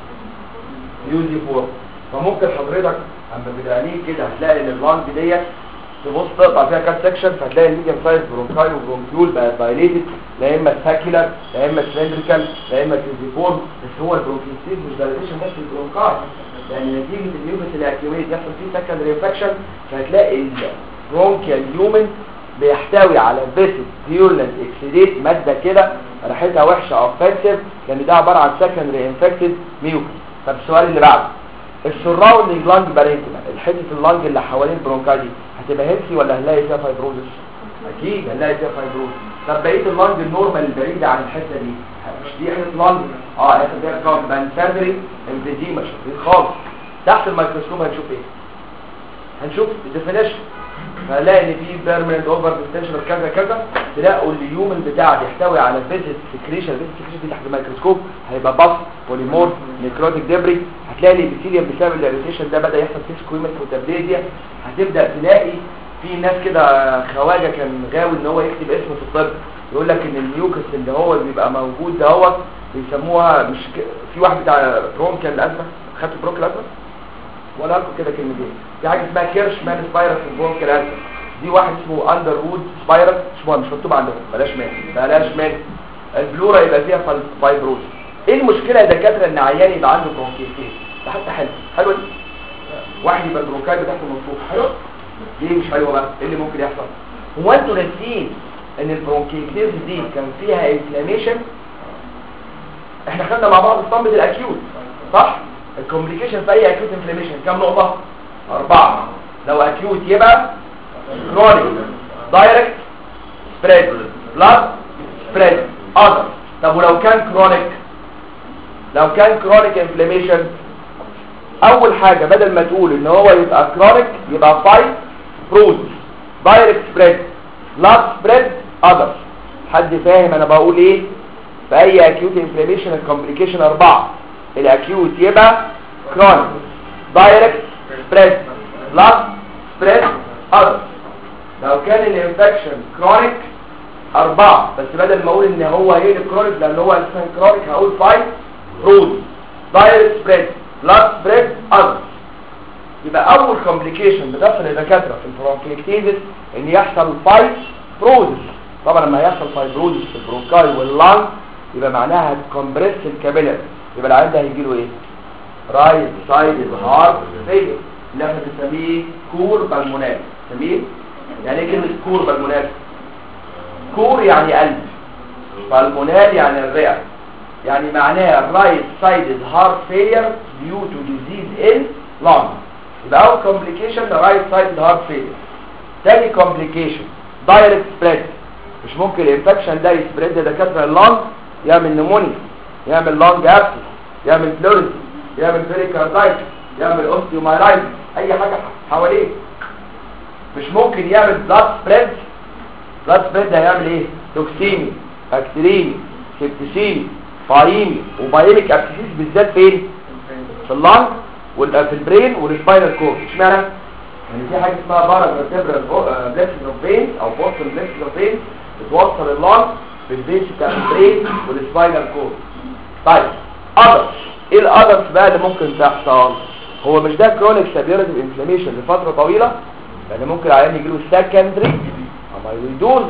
Speaker 1: يوزي فور فممكن حضرتك اما بعينيك كده هتلاقي ان اللانج ديت تبص تقطع فيها كات سكشن فهتلاقي الميديم سايز برونكاي وبرونكيول بقى دايليتد لا اما ساكيلر لا اما سلندريكال لا اما كيزيفورم بس هو البرونكيتيز مش دايليشن بس البرونكاي لان نتيجه الميوكس الاكيوميت يحصل فيه سكندري انفكشن فهتلاقي البرونكيال يومن بيحتوي على فيسد بيورلنت اكسيديت ماده كده ريحتها وحشه اوفنسيف لان ده عباره عن سكندري انفكتد ميوكس طب السؤال اللي بعده السراوندنج لانج بارينكما الحته اللانج اللي حوالين البرونكاي دي هتبقى هيلثي ولا هنلاقي فيها فايبروزس اكيد هنلاقي فيها فايبروزس طب بقيه اللانج النورمال البعيده عن الحته دي مش دي حته لانج اه حته دي كام بانسادري امفيزيما شايفين خالص تحت الميكروسكوب هنشوف ايه هنشوف الديفينيشن فهنلاقي ان في بيرمننت اوفر ديستنشن كذا كذا تلاقوا اليومن بتاع بيحتوي على فيزيت سكريشن فيزيت سكريشن دي تحت الميكروسكوب هيبقى باص بوليمور نيكروتيك ديبري هتلاقي الابيثيليوم بسبب الاريتيشن ده بدا يحصل فيه سكويمس وتبليديا هتبدا تلاقي في ناس كده خواجه كان غاوي ان هو يكتب اسمه في الطب يقول لك ان الميوكس اللي هو بيبقى موجود دوت بيسموها مش ك... في واحد بتاع برونكال الازمه خدت برونكال الازمه ولا لكم كده كلمتين في حاجه اسمها كيرش مان سبايرس في البرونكال الازمه دي واحد اسمه اندر وود سبايرس مش مهم مش مكتوب عندهم بلاش مان بلاش مان البلورا يبقى فيها فايبروز ايه المشكله يا دكاتره ان عيان يبقى عنده برونكيتيز ده حتى حلو حلوه دي واحد يبقى البرونكاي بتاعته منفوخ حلو ليه مش حلوه بقى ايه اللي ممكن يحصل هو انتوا ناسيين ان البرونكيتيز دي كان فيها انفلاميشن احنا خدنا مع بعض الصمت الاكيوت صح الكومبليكيشن في اي اكيوت انفلاميشن كام نقطه اربعه لو اكيوت يبقى كرونيك دايركت سبريد بلاد سبريد اذر طب ولو كان كرونيك لو كان كرونيك انفلاميشن اول حاجة بدل ما تقول ان هو يبقى كرونيك يبقى فايت بروز دايركت سبريد بلاد سبريد اذر حد فاهم انا بقول ايه في اي اكيوت انفلاميشن الكومبليكيشن اربعة الاكيوت يبقى كرونيك دايركت سبريد بلاد سبريد اذر لو كان الانفكشن كرونيك أربعة بس بدل ما أقول إن هو هي الكرونيك لأن هو أساسا كرونيك هقول فايف روز دايركت سبريد بلاد سبريد أذر يبقى أول كومبليكيشن بتحصل للدكاترة في البرونكيكتيزس إن يحصل فايف بروزس طبعا لما يحصل فايبروزس في البرونكاي واللانج يبقى معناها هتكمبريس الكابيلر يبقى العيان ده هيجي له إيه؟ رايت سايد هارت فيلر اللي احنا بنسميه كور بالمونال بنسميه يعني ايه كلمه كور بالمونال كور يعني قلب بالمونال يعني الرئه يعني معناها right sided heart failure due to disease in lung يبقى اول complication right sided heart failure تاني complication direct spread مش ممكن الانفكشن ده يسبريد دكاتره اللنج يعمل نمونيا يعمل لانج ابسس يعمل فلوريسي يعمل بيريكاردايتس يعمل اوستيومايلايتس اي حاجه حواليه مش ممكن يعمل بلاد سبريد بلاد سبريد هيعمل ايه توكسيمي بكتيريمي سيبتيسيمي فايمي وبايميك ابسيس بالذات فين في اللنج وفي البرين والسباينال كورد اشمعنى يعني في حاجه اسمها بارا فيرتبرال بلكسس اوف فين او بوستال بلكسس اوف فين بتوصل اللنج بالبيس بتاع البرين والسباينال كورد طيب اذرز ايه الاذرز بقى اللي ممكن تحصل هو مش ده كرونيك سابيرتيف انفلاميشن لفتره طويله يعني ممكن العيان يجي له سكندري اميلويدوزس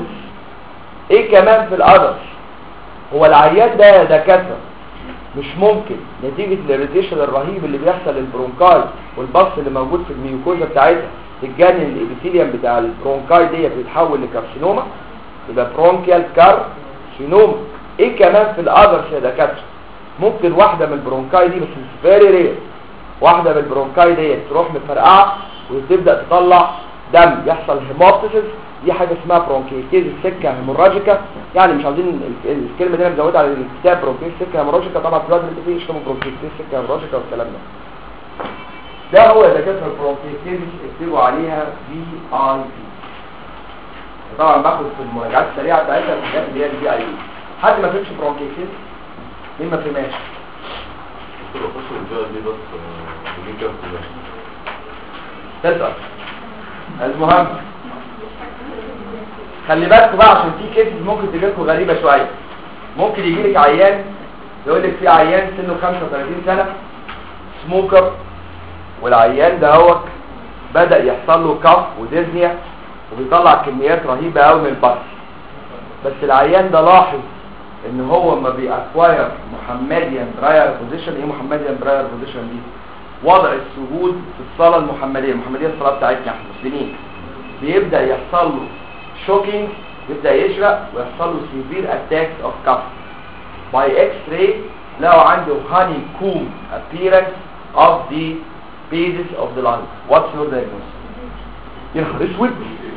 Speaker 1: ايه كمان في الاذرز هو العيان ده دكاتره مش ممكن نتيجة الاريتيشن الرهيب اللي بيحصل للبرونكاي والبص اللي موجود في الميوكوزا بتاعتها تتجنن الابيثيليوم بتاع البرونكاي ديت بيتحول لكارسينوما يبقى برونكيال كارسينوما ايه كمان في الاذر يا دكاتره ممكن واحده من البرونكاي دي بس مش فيري رير واحده من البرونكاي ديت تروح مفرقعه وتبدا تطلع دم يحصل هيموبتيسيس دي حاجه اسمها برونكيتيز سكه هيموراجيكا يعني مش عاوزين ال- الكلمه دي انا مزودها على الكتاب برونكيتيز سكه هيموراجيكا طبعا في الوقت اللي انت فيه يشتموا برونكيتيز سكه هيموراجيكا والكلام ده ده هو دكاتره البرونكيتيز اكتبوا عليها في اي بي طبعا باخد في المراجعات السريعه بتاعتها الحاجات اللي هي البي اي بي حد ما فهمش برونكيتيز مين ما فهمهاش
Speaker 2: كنت بخش الجوه دي بس آه، وليه كام كده
Speaker 1: تسأل المهم خلي بالكوا بقى عشان في كيسز ممكن تجي لكم غريبة شوية ممكن يجي لك عيان يقول لك في عيان سنه 35 سنة سموكر والعيان ده هو بدأ يحصل له كف وديزنيا وبيطلع كميات رهيبة قوي من البطن بس العيان ده لاحظ ان هو ما بيأكواير محمديان براير بوزيشن ايه محمديان براير بوزيشن دي وضع السجود في الصلاة المحمدية المحمدية الصلاة بتاعتنا احنا مسلمين بيبدأ يحصل له شوكينج يبدأ يشرق ويحصل له سيفير اتاكس اوف كف باي اكس راي لقوا عنده هاني كوم appearance of the basis of the lung what's your diagnosis يا نهار اسود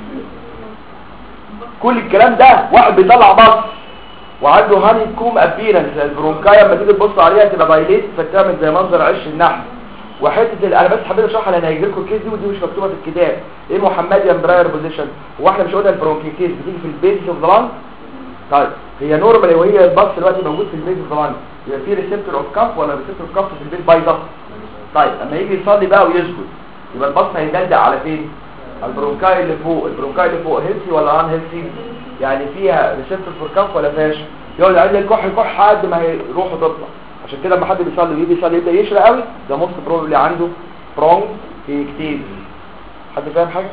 Speaker 1: كل الكلام ده واحد بيطلع بص وعنده هاني كوم ابيرنس البرونكايا لما تيجي تبص عليها تبقى بايليت فتعمل زي منظر عش النحل وحته ال- انا بس حبيت اشرحها لان هيجي لكم الكيس دي ودي مش مكتوبه في الكتاب ايه محمديان براير بوزيشن هو احنا مش قلنا البرونكيتيز بتيجي في البيز اوف ذا لانج طيب هي نورمال وهي البص دلوقتي موجود في البيز اوف ذا لانج يبقى في ريسبتور اوف كاف ولا ريسبتور اوف كاف في البيز بايظه طيب اما يجي يصلي بقى ويسجد يبقى البص هيدلدق على فين على البرونكاي اللي فوق البرونكاي اللي فوق هيلثي ولا ان هيلثي يعني فيها ريسبتور فور كاف ولا فيهاش يقعد عايز الكح الكح لحد ما يروح وتطلع عشان كده لما حد بيصلي ويجي يصلي يبدا يشرق قوي ده موست بروبلي عنده برونج في كتير حد فاهم حاجه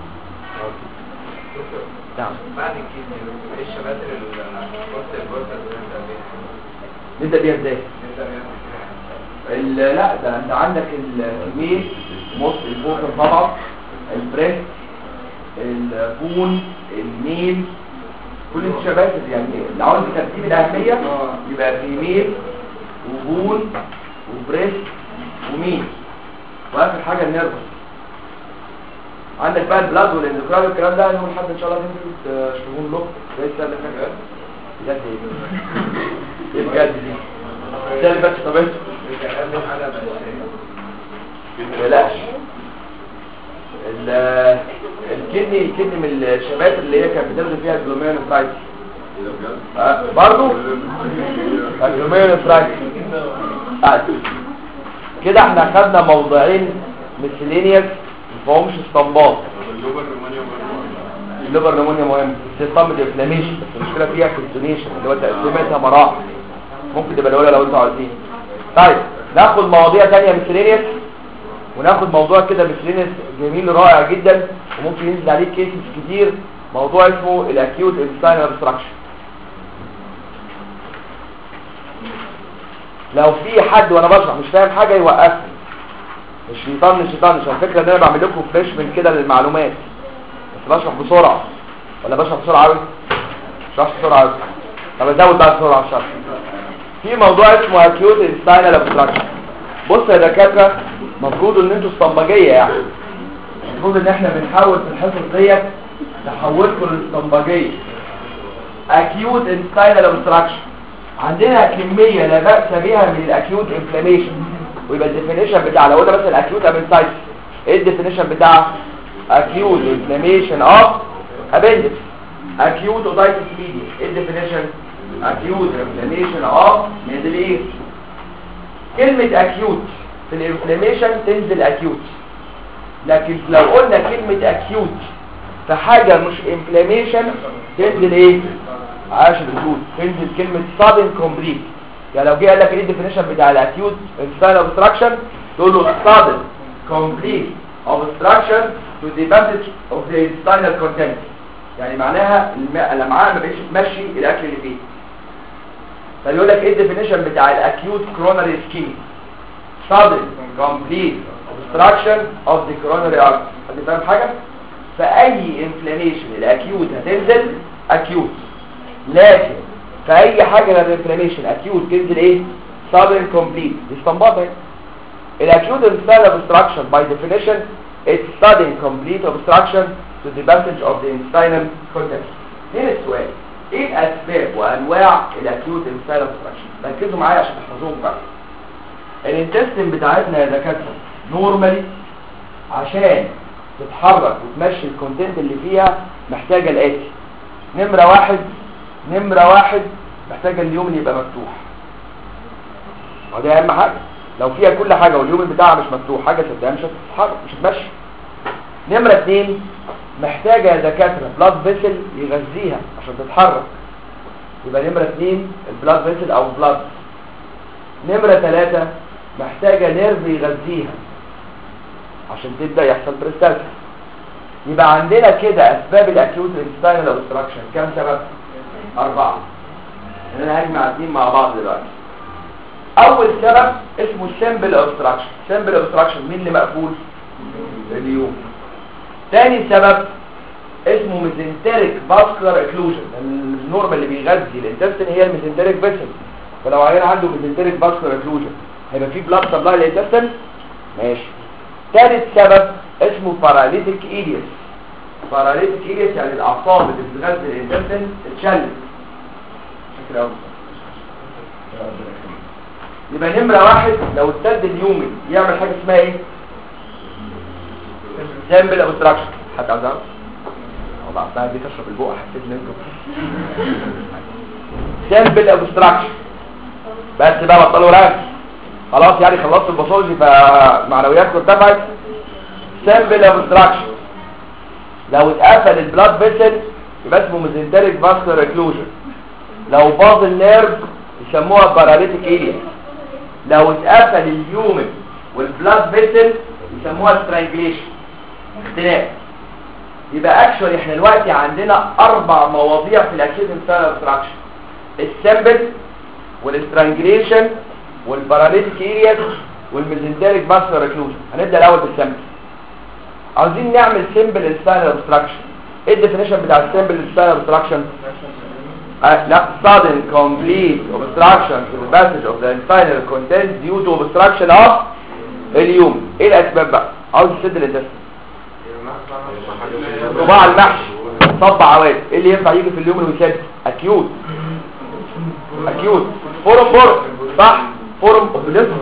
Speaker 1: نعم
Speaker 2: بعد كده ايه الشباتر اللي البوست البوست اللي
Speaker 1: نبدا بيها ازاي
Speaker 2: انت
Speaker 1: ال- لا ده انت عندك الكميل موست الفوكر طبعا البريست البون الميل كل الشباب يعني لو عاوز ترتيب الاهميه يبقى في ميل وبون وبريست وميل واخر حاجه النيرفس عندك بقى البلاد والاندوكراين والكلام ده يوم الحد ان شاء الله تنزل تشوفون له زي السنه اللي فاتت بجد ايه ايه بجد دي السنه اللي فاتت طب بلاش ال- الكدني الكدني من الشباب اللي هي كانت بتلغي فيها الجلوميرونفرايتس آه، برضو الجلوميرونفرايتس آه. كده احنا خدنا موضوعين مسلينيوس ما فيهمش اسطمبات الليبر نمونيا مهم السيستم دي انفلاميشن بس المشكله فيها كونتونيشن اللي هو تقسيمتها مراحل ممكن تبقى الاولى لو انتوا عايزين طيب ناخد مواضيع تانية مسلينيوس وناخد موضوع كده مسلينيوس جميل رائع جدا وممكن ينزل عليه كيسز كتير موضوع اسمه الاكيوت انستاين ابستراكشن لو في حد وانا بشرح مش فاهم حاجه يوقفني مش يطنش يطنش على فكره ان انا بعمل لكم فريش من كده للمعلومات بس بشرح بسرعه ولا بشرح بسرعه قوي بشرح بسرعه قوي طب ازود بقى بسرعه الشرح في موضوع اسمه اكيوت انستاينال ابستراكشن بص يا دكاتره المفروض ان انتوا اسطمبجيه يعني المفروض ان احنا بنحاول في الحصص ديت نحولكم للاسطمبجيه اكيوت انستاينال ابستراكشن عندنا كميه لا باس بها من الاكيوت انفلاميشن ويبقى الديفينيشن بتاع لو قلنا مثلا اكيوت ابنسايتس ايه الديفينيشن بتاع acute inflammation of appendix acute otitis media ايه الديفينيشن acute inflammation of middle east كلمة acute في الانفلاميشن تنزل acute لكن لو قلنا كلمة acute في حاجة مش inflammation تنزل ايه عاش الوجود تنزل كلمة sudden complete يعني لو جه قال لك ايه الديفينيشن بتاع الاكيوت intestinal obstruction تقول له sudden complete obstruction to the passage of the intestinal content يعني معناها الم- الامعاء ما بقتش تمشي الاكل اللي فيه فيقول لك ايه الديفينيشن بتاع الاكيوت كروناري سكيمي sudden complete obstruction of the coronary artery حد فاهم حاجه فاي انفلاميشن الاكيوت هتنزل اكيوت لكن في اي حاجه غير الانفلاميشن اكيوت تنزل ايه sudden complete دي استنباط اهي الاكيوت intestinal obstruction by definition it's sudden complete obstruction to the passage of the intestinal content هنا السؤال ايه الاسباب وانواع الاكيوت intestinal obstruction ركزوا معايا عشان تحفظوهم بقى الانتستين بتاعتنا يا دكاتره نورمالي عشان تتحرك وتمشي الكونتنت اللي فيها محتاجه الاتي نمره واحد نمره واحد محتاجه اليوم يبقى مفتوح وده اهم حاجه لو فيها كل حاجه واليوم بتاعها مش مفتوح حاجه صدقني مش هتتحرك مش هتمشي نمره اتنين محتاجه يا دكاتره بلاد فيسل يغذيها عشان تتحرك يبقى نمره اتنين البلاد فيسل او بلاد نمره ثلاثة محتاجه نيرف يغذيها عشان تبدا يحصل بريستالسيس يبقى عندنا كده اسباب الاكيوت انستاينال اوبستراكشن كام سبب اربعه انا هجمع اثنين مع بعض دلوقتي اول سبب اسمه سمبل اوبستراكشن سمبل اوبستراكشن مين اللي مقفول اليوم تاني سبب اسمه ميزنتريك فاسكولار اكلوجن النورمال اللي بيغذي الانتستين هي الميزنتريك فيسل فلو عيان عنده ميزنتريك فاسكولار اكلوجن هيبقى فيه بلاد سبلاي للانتستين ماشي ثالث سبب اسمه باراليتيك ايليس باراليتيك ايليس يعني الاعصاب اللي بتغذي الانتستين اتشلت شكرا قوي يبقى نمرة واحد لو ابتد اليومي يعمل حاجة اسمها ايه سامبل اوبستراكشن حد عاوز يعرف والله اصلا دي تشرب البقى حسيت ان انتوا سامبل اوبستراكشن بس بقى بطلوا رأس خلاص يعني خلصت الباثولوجي فمعنوياتكم ارتفعت سامبل اوبستراكشن لو اتقفل البلاد فيسل يبقى اسمه ميزنتريك فاسكولار اكلوجن لو باظ النيرف يسموها باراليتيك ايليا لو اتقفل اليومن والبلاد فيسل يسموها سترانجليشن اختلاف يبقى اكشولي احنا دلوقتي عندنا اربع مواضيع في الاكيد انسان اوبستراكشن السمبل والسترانجليشن والباراليتيك ايرياز والميزنتريك فاسكولار اكلوجن هنبدا الاول بالسمبل عاوزين نعمل سمبل انسان اوبستراكشن ايه الديفينيشن بتاع السمبل انسان اوبستراكشن Uh, لا sudden complete obstruction to the passage of the intestinal content due to obstruction of اليوم ايه الاسباب بقى عاوز يسد الانتستين صباع المحشي صب عواد ايه اللي ينفع يجي في اليوم ويسد اكيوت اكيوت فورم بورم صح فورم اوبليزم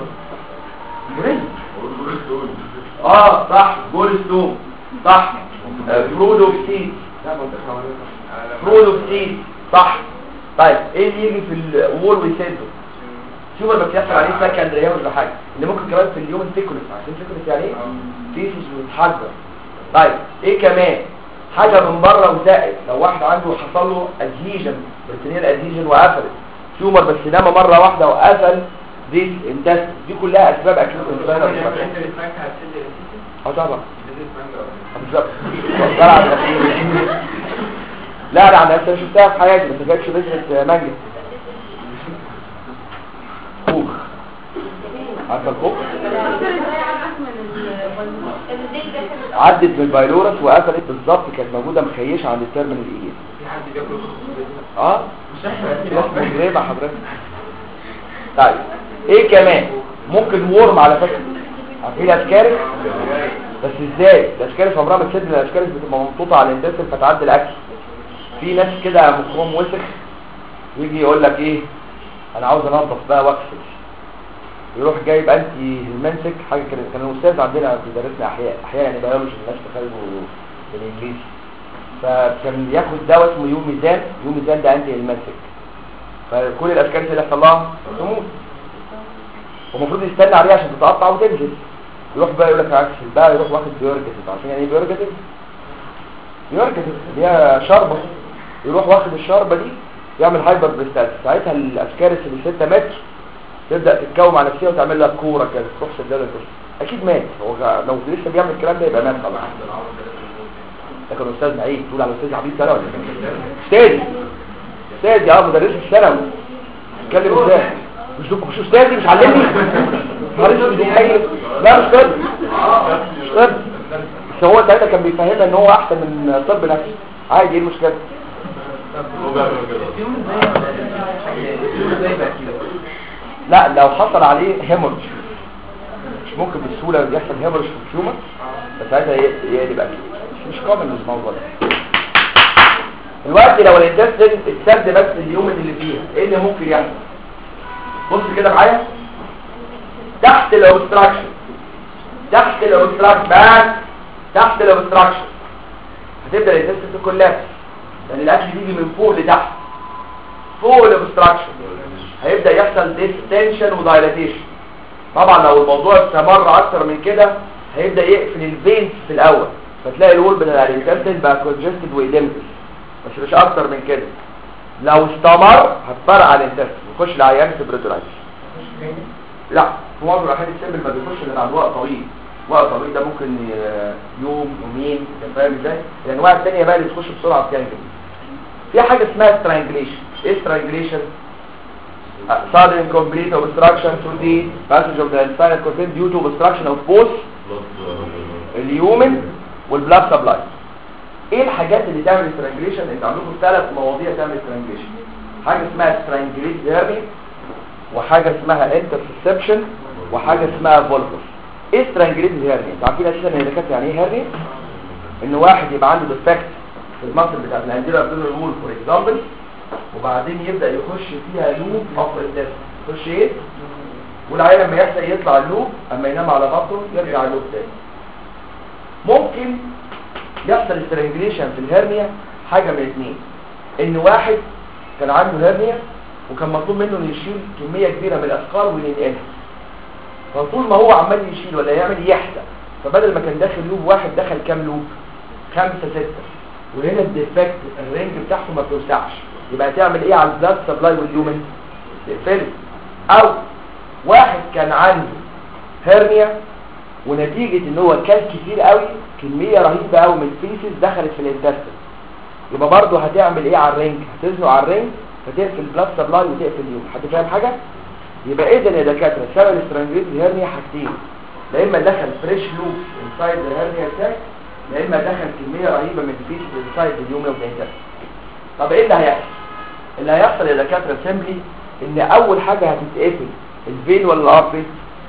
Speaker 1: اه صح جول ستون صح برود اوف سيد برود اوف سيد صح طيب ايه اللي يجي في الامور ويسده شوف لما بيحصل عليه سكندري ولا حاجه اللي ممكن كمان في اليوم سيكولس عشان سيكولس يعني ايه فيسيس ويتحجر طيب ايه كمان حاجه من بره وزائد لو واحد عنده حصل له ادهيجن بريتينيال ادهيجن وقفلت تيومر بس نام مره واحده وقفل دي انتست دي كلها اسباب اكيد انسان اه طبعا بالظبط لا لا انا لسه شفتها في حياتي بس ما كانتش بذره مانجا خوخ عارفه الخوخ عدت من البايلورس وقفلت بالظبط كانت موجوده مخيشه عند الترمينال الايد
Speaker 2: في حد بياكل
Speaker 1: اه في ناس مجرمه حضرتك طيب ايه كمان ممكن وورم على فكره عارفين الاسكارس بس ازاي الاسكارس عمرها ما تسد الاسكارس بتبقى ممطوطه على الانتستين فتعدي الاكل في ناس كده مخهم وسخ يجي يقول لك ايه انا عاوز انظف بقى واغسل يروح جايب انتي هيلمنتك حاجه كان كان الاستاذ عندنا بيدرسنا احياء احياء يعني بيولوجي الناس تخيلوا بالانجليزي فكان ياخد دواء اسمه يوميزان يوميزان ده انتي هيلمنتك فكل الاسكارس اللي يحصل لها تموت ومفروض يستنى عليها عشان تتقطع وتنزل يروح بقى يقول لك اغسل بقى يروح واخد بيورجتيف عشان يعني ايه بيورجتيف بيورجتيف اللي هي شربه يروح واخد الشربة دي يعمل هايبر بريستات ساعتها الاسكارس اللي 6 متر تبدأ تتكوم على نفسها وتعمل لها كورة كده تروح سدادة الكرسي اكيد مات هو لو لسه بيعمل الكلام ده يبقى مات خلاص ده كان استاذ نعيم تقول على استاذ عبيد سنة ولا استاذ استاذ يا مدرس الثانوي اتكلم ازاي مش مش استاذي مش علمني معلش دي حقيقة لا مش طب مش طب بس هو ساعتها كان بيفهمنا ان هو احسن من طب نفسي عادي ايه المشكله لا لو حصل عليه هيمورج مش ممكن بسهوله يحصل هيمورج في التيومر بس ساعتها يقلب اكل مش كومن الموضوع ده دلوقتي لو الانتستين اتسد بس اليوم اللي فيها ايه اللي ممكن يحصل بص كده معايا تحت الاوبستراكشن تحت الاوبستراكشن بس تحت الاوبستراكشن هتبدا الانتستين تكولابس لان الاكل بيجي من فوق لتحت فوق الاوبستراكشن هيبدا يحصل ديستنشن ودايلاتيشن طبعا لو الموضوع استمر اكتر من كده هيبدا يقفل الفينز في الاول فتلاقي الول بتاع الانتستين بقى كونجستد وايدمتس بس مش اكتر من كده لو استمر هتفرق على الانتستين يخش العيان في بريتورايتس لا في معظم الاحيان السيمبل ما بيخش الا بعد وقت طويل وقت طويل ده ممكن ي- يوم يومين انت فاهم ازاي الانواع الثانيه بقى اللي تخش بسرعه بتاعت كده في حاجه اسمها سترانجليشن ايه سترانجليشن sudden complete obstruction to the passage of the spinal cord due to obstruction of both اليومن والبلاد سبلاي ايه الحاجات اللي تعمل سترانجليشن انت عندكم ثلاث مواضيع تعمل سترانجليشن حاجه اسمها سترانجليت هيرني وحاجه اسمها انترسبشن وحاجه اسمها فولكس ايه سترانجليت هيرني انتوا عارفين اساسا ان ده يعني ايه هيرني ان واحد يبقى عنده ديفكت في المصل بتاع الانديرا ابدومينال وول فور اكزامبل وبعدين يبدا يخش فيها لوب اوف الدس يخش ايه والعيان لما يحصل يطلع اللوب اما ينام على بطنه يرجع اللوب تاني ممكن يحصل استرنجليشن في الهرنيا حاجه من اثنين ان واحد كان عنده هرنيا وكان مطلوب منه انه يشيل كميه كبيره من الاثقال وينقلها فطول ما هو عمال يشيل ولا يعمل يحزق فبدل ما كان داخل لوب واحد دخل كام لوب خمسة ستة وهنا الديفكت الرينج بتاعته ما بتوسعش يبقى تعمل ايه على البلاد سبلاي واليومن تقفله او واحد كان عنده هرنيا ونتيجة ان هو كل كتير قوي كمية رهيبة قوي من الفيسز دخلت في الانتستين يبقى برضه هتعمل ايه على الرينج هتزنق على الرينج فتقفل البلاد سبلاي وتقفل اليوم حد فاهم حاجة يبقى اذا يا دكاتره سبب الاسترانجليت الهرنيا حاجتين لا اما دخل فريش لوب انسايد الهرنيا بتاعك لا اما دخل كميه رهيبه من الفيس انسايد اليوم اوف ذا طب ايه اللي هيحصل اللي هيحصل يا دكاتره سيمبلي ان اول حاجه هتتقفل الفين ولا الارتري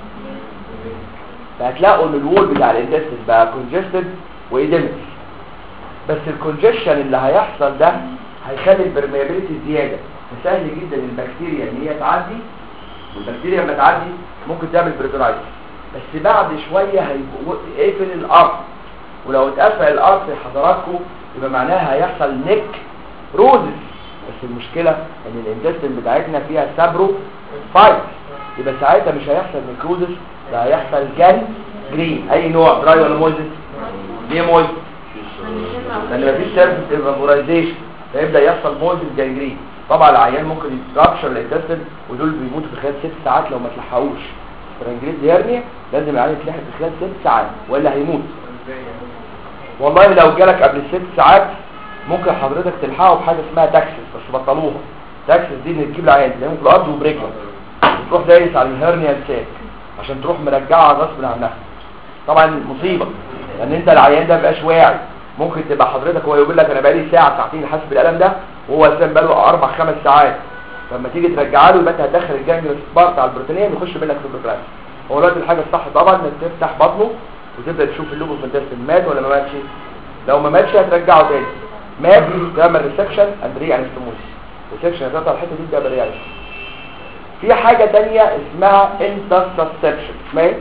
Speaker 1: فهتلاقوا ان الوول بتاع الانتستين بقى كونجستد وايديمس بس الكونجشن اللي هيحصل ده هيخلي البرميابيلتي زياده فسهل جدا البكتيريا ان هي تعدي والبكتيريا لما تعدي ممكن تعمل بريتورايتس بس بعد شويه هيقفل الارض ولو اتقفل الارض حضراتكم يبقى معناها هيحصل نيك روزس بس المشكله ان الانتستين بتاعتنا فيها سابرو فايت يبقى ساعتها مش هيحصل نيكروزس ده هيحصل جان جرين اي نوع دراي ولا مويزس ليه مويز لان مفيش سيرفيس ايفابورايزيشن فيبدا يحصل مويزس جانجرين طبعا العيان ممكن يترابشر الانتستين ودول بيموتوا في خلال ست ساعات لو ما تلحقوش فرنجريز هيرنيا لازم العيان يتلحق في خلال ست ساعات ولا هيموت والله لو جالك قبل الست ساعات ممكن حضرتك تلحقه بحاجه اسمها تاكسس بس بطلوها تاكسس دي ان تجيب العيان تلاقيهم في الارض وبرجلك وتروح دايس على الهرنيا الساك عشان تروح مرجعها غصب عنها طبعا مصيبه لان انت العيان ده مبقاش واعي ممكن تبقى حضرتك هو يقول لك انا بقالي ساعه ساعتين حاسس بالالم ده وهو اساسا بقاله اربع خمس ساعات فلما تيجي ترجعها له يبقى انت هتدخل الجانجلس بار بتاع البروتينيه يخش منك في البروتين هو دلوقتي الحاجه الصح طبعا انك تفتح بطنه وتبدا تشوف اللوب اوف انتستين مات ولا ما ماتش لو ما ماتش هترجعه تاني مات تعمل ريسكشن اند ري انستموسيس ريسكشن هتقطع الحته دي تعمل ري في حاجه ثانيه اسمها انترسبشن اسمها ايه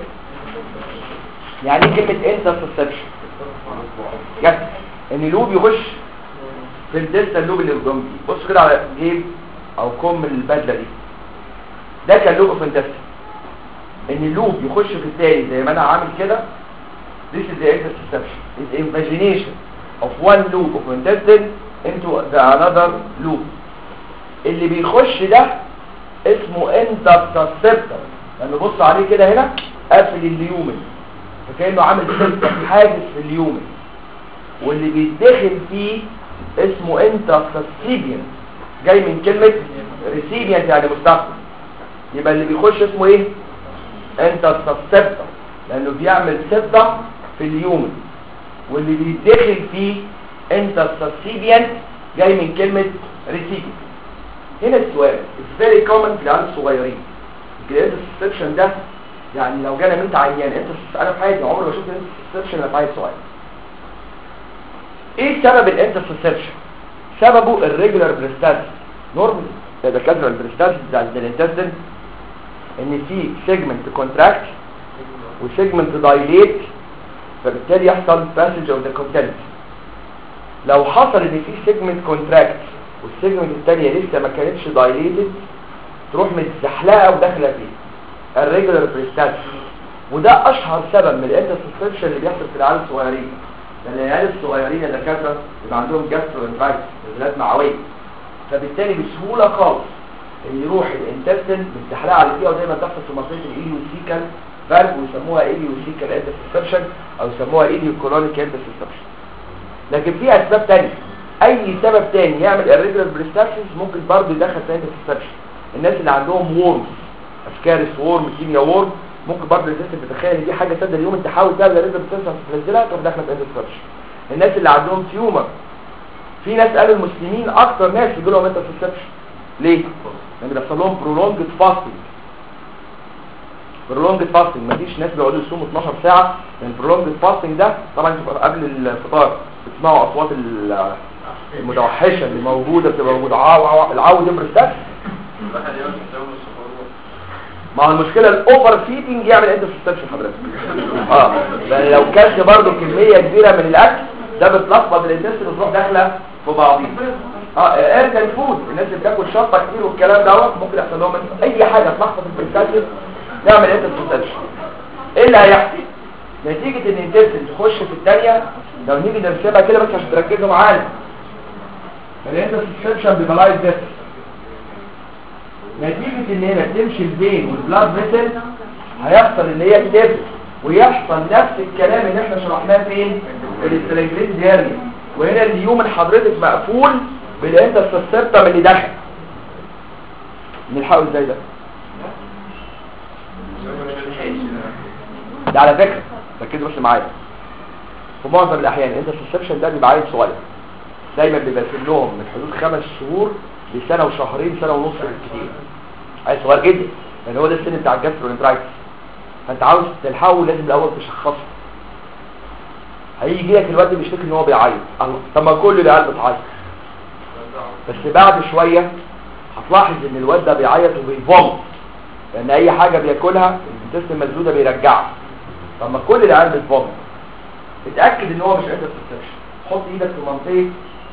Speaker 1: يعني ايه كلمه انترسبشن يعني ان اللوب يخش في الدلتا اللوب اللي قدام دي بص كده على جيب او كم البدله دي ده كان لوب اوف انتستين ان اللوب يخش في التاني زي ما انا عامل كده this is the interception is imagination of one loop of intestine into the another loop اللي بيخش ده اسمه interceptor لما بص عليه كده هنا قافل اليومن فكأنه عامل سلسة حاجز في اليومن واللي بيتدخل فيه اسمه انترسيبيان جاي من كلمة ريسيبيان يعني مستقبل يبقى اللي بيخش اسمه ايه انت سبتم لانه بيعمل سبتم في اليومن واللي بيدخل فيه انت سبسيبيان جاي من كلمة ريسيبيان هنا السؤال it's very common في العيال الصغيرين الجريد السبشن ده يعني لو جانا 100 عيان انت انا في حياتي عمري ما شفت السبشن اللي في عيل صغير ايه سبب الانترسبشن سببه الريجولار بريستاز نورمال الدكاتره البريستاز بتاع الانتستين ان في سيجمنت كونتراكت وسيجمنت دايليت فبالتالي يحصل باسج اوف ذا كونتنت لو حصل ان في سيجمنت كونتراكت والسيجمنت الثانيه لسه ما كانتش دايليتد تروح متزحلقه وداخله فيه الريجولار بريستاز وده اشهر سبب من الانترسبشن اللي بيحصل في العيال الصغيرين لان العيال الصغيرين الدكاتره بيبقى عندهم جاسترو انفايتس نزلات معويه فبالتالي بسهوله خالص ان يروح الانتستين متزحلقه على فيها وزي ما بتحصل في منطقه الايليوسيكال فالف ويسموها ايليوسيكال انترسبشن او يسموها ايليوكولونيك انترسبشن لكن في اسباب تانية اي سبب تاني يعمل الريجولار بريستاسيس ممكن برضه يدخل في انترسبشن الناس اللي عندهم وورمز افكارس وورم كيميا وورم ممكن برضه الانسان تتخيل ان دي حاجه سد اليوم انت حاول تعمل الريجولار بريستاسيس تنزلها تروح داخله في انترسبشن الناس اللي عندهم تيومر في ناس قالوا المسلمين اكتر ناس يجي لهم انترسبشن ليه؟ لان بيحصل لهم برولونجد فاستنج برولونجد فاستنج مفيش ناس بيقعدوا يصوموا 12 ساعه لان البرولونجد فاستنج ده طبعا بتبقى قبل الفطار بتسمعوا اصوات ال- المتوحشه اللي موجوده بتبقى موجوده عاو عاو العاو يبرز ده
Speaker 2: الواحد يوم يسوي السحور
Speaker 1: ما هو المشكله الاوفر فيدنج يعمل انترسبشن حضرتك اه بل لو كلت برضو كميه كبيره من الاكل ده بتلخبط الانتستين وتروح داخله في بعضيها اه ارجل فود الناس اللي بتاكل شطه كتير والكلام دوت ممكن يحصل لهم اي حاجه تلخبط الانتستين يعمل انترسبشن ايه اللي هيحصل نتيجه ان الانتستين تخش في الثانيه لو نيجي نرسمها كده بس عشان تركزوا معانا الانترسبشن بيبقى لايك ده نتيجة ان هنا تمشي الفين والبلاد فيسل هيحصل ان هي تلف ويحصل نفس الكلام اللي احنا شرحناه فين في الاستريجليت دياريا وهنا اليوم حضرتك مقفول بالانترسبتم اللي دخل نلحقه ازاي ده ده على فكرة ركزوا بس معايا في معظم الاحيان الانترسبشن ده بيبقى عيل صغير دايما بيبقى سنهم من حدود خمس شهور لسنة وشهرين سنة ونص بالكتير عيل صغير جدا لان هو ده السن بتاع الجاسترونترايتس فانت عاوز تلحقه لازم الاول تشخصه هيجي لك الواد بيشتكي ان هو بيعيط الله طب ما كل العيال بتعيط بس بعد شويه هتلاحظ ان الواد ده بيعيط وبيفوم لان اي حاجه بياكلها الانتستين مسدوده بيرجعها طب ما كل العيال بتفوم اتاكد ان هو مش انترسبشن حط ايدك في منطقه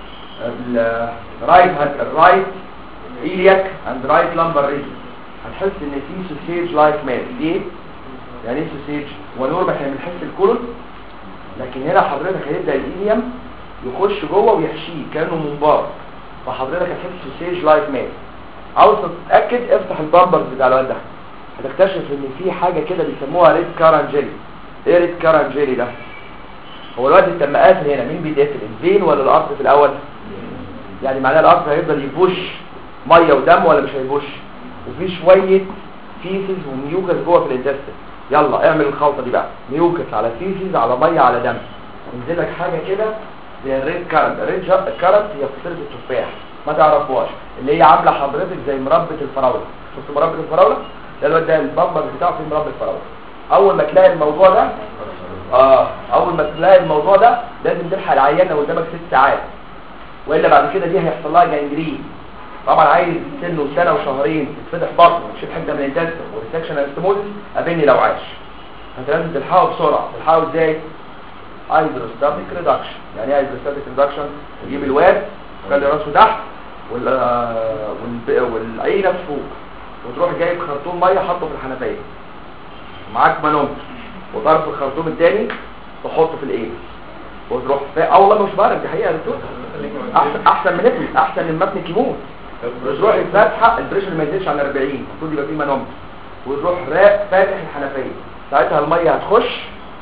Speaker 1: الرايت الرايت ايلياك اند رايت لامبر ريجن هتحس ان في سوسيج لايك مال ليه يعني ايه سوسيج هو نورمال احنا بنحس الكولون لكن هنا حضرتك هيبدا الايليوم يخش جوه ويحشيه كانه منبار فحضرتك هتحس سوسيج لايك مال عاوز تتاكد افتح البامبرز بتاع الواد ده هتكتشف ان في حاجه كده بيسموها ريد كارانجيلي ايه ريد كارانجيلي ده هو الواد انت لما قافل هنا مين بيتقفل الفين ولا الارض في الاول يعني معناه الارض هيفضل يبوش ميه ودم ولا مش هيبوش وفي شويه فيسز وميوكس جوه في الانتستين يلا اعمل الخلطه دي بقى ميوكس على فيسز على ميه على دم ينزل لك حاجه كده زي الريد كارنت الريد كارنت هي فصيله التفاح ما تعرفوهاش اللي هي عامله حضرتك زي مربى الفراوله شفت مربى الفراوله ده الواد ده البامبر بتاعه فيه مربى الفراوله اول ما تلاقي الموضوع ده اه اول ما تلاقي الموضوع ده لازم تلحق العيان لو قدامك ست ساعات والا بعد كده دي هيحصل لها جانجرين طبعا عايز سنه سنه وشهرين تتفتح بطنه وتشيل حته من الانتستين وريسكشن انستموزس قابلني لو عاش فانت لازم تلحقه بسرعه تلحقه ازاي هيدروستاتيك ريدكشن يعني ايه هيدروستاتيك ريدكشن تجيب الواد تخلي راسه تحت وال وال والعينه فوق وتروح جايب خرطوم ميه حاطه في الحنفيه معاك مانومتر وطرف الخرطوم الثاني تحطه في الايه وتروح في اه والله مش بعرف دي حقيقه يا دكتور احسن احسن من ابني احسن من مبني يموت وتروح فاتحه البريشر ما يزيدش عن 40 المفروض يبقى فيه مانومتر وتروح راق فاتح الحنفيه ساعتها الميه هتخش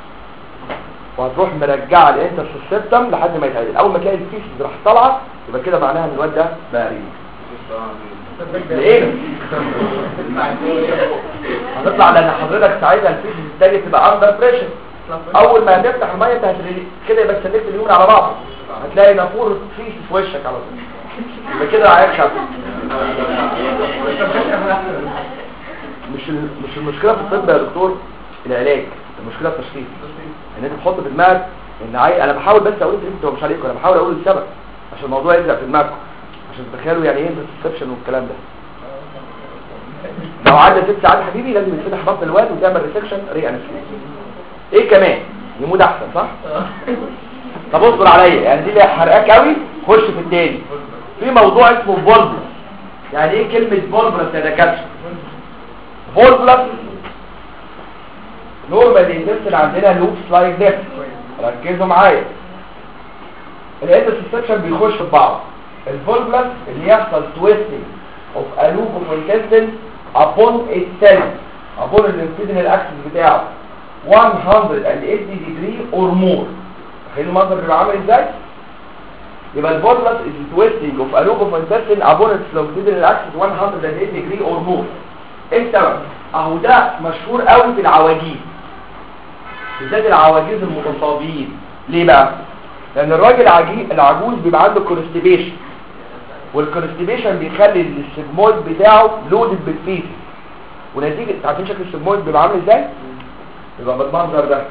Speaker 1: وهتروح مرجعه الانترسبتم لحد ما يتعدل اول ما تلاقي الفيسز راح طالعه يبقى كده معناها ان الواد ده بقى ريم ليه هتطلع لان حضرتك ساعتها الفيش الثاني تبقى اندر بريشر اول ما هتفتح الميه انت هتريلي كده يبقى سلكت اليوم على بعض هتلاقي نافور فيش في وشك على طول يبقى كده عيال خف مش ال- مش المشكله في الطب يا دكتور العلاج المشكله في التشخيص ان انت تحط في دماغك ان عاي... انا بحاول بس اقول انتوا مش عليكم انا بحاول اقول السبب عشان الموضوع يلزق في دماغكم عشان تتخيلوا يعني ايه انترسبشن والكلام ده لو عدى ست ساعات حبيبي لازم يتفتح بطن الواد وتعمل ريسكشن ري انستيزيا ايه كمان يموت احسن صح طب اصبر عليا يعني دي اللي حرقاك قوي خش في التاني في موضوع اسمه فولبلس يعني ايه كلمه فولبلس يا دكاتره فولبلس نورمال الانتستين عندنا لوبس لايك ذس ركزوا معايا الانتستين بيخش في بعض الفولبلس اللي يحصل تويستنج اوف a loop of intestine upon itself upon الانتستينال اكسس بتاعه 180 degree or more تخيلوا المنظر بيبقى عامل ازاي يبقى الفولبلس is twisting of a loop of intestine upon its longitudinal axis 180 degree or more ايه السبب اهو ده مشهور قوي في العواجيز بالذات العواجيز المتصابين ليه بقى لان الراجل العجي- العجوز بيبقى عنده كونستيبيشن والكونستيبيشن بيخلي السجمويد بتاعه لودد بالفيس ونتيجه انتوا عارفين شكل السجمويد بيبقى عامل ازاي يبقى بالمنظر ده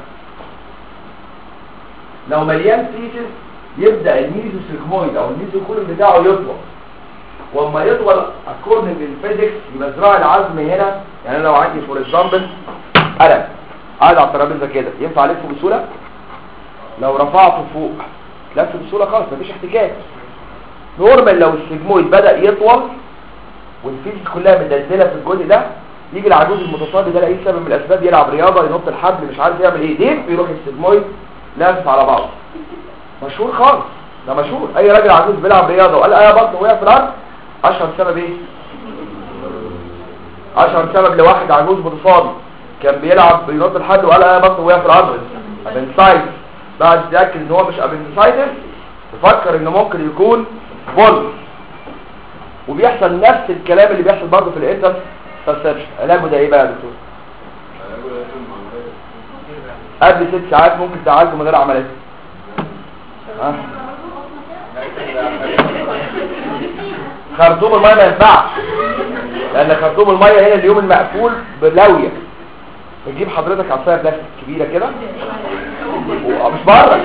Speaker 1: لو مليان فيتس يبدا الميزوسيجمويد او الميزوكولوم بتاعه يطول واما يطول اكوردنج للفيزيكس يبقى ذراع العزم هنا يعني انا لو عندي فور اكزامبل قلم قاعد على الترابيزه كده ينفع الفه بسهوله لو رفعته فوق لف بسهوله خالص مفيش احتكاك نورمال لو السجمويد بدا يطول والفيزيكس كلها مدلدله في الجزء ده يجي العجوز المتصابي ده لاي سبب من الاسباب يلعب رياضه ينط الحبل مش عارف يعمل ايه ديب يروح السجمويد لافف على بعضه مشهور خالص ده مشهور اي راجل عجوز بيلعب رياضه وقال ايه بطنه وقع في الارض اشهر سبب ايه اشهر سبب لواحد عجوز متصابي كان بيلعب بينط الحبل وقال ايه بطنه وقع في الارض ابنسايتس بعد يتاكد ان هو مش ابنسايتس تفكر انه ممكن يكون بول وبيحصل نفس الكلام اللي بيحصل برضه في الانتر سسبشن علاجه ده ايه بقى يا دكتور قبل ست ساعات ممكن تعالجه من غير عمليه ها خرطوم الميه ما ينفعش لان خرطوم الميه هنا اليوم المقفول بلاويه تجيب حضرتك عصايه بلاستيك كبيره كده ومش بره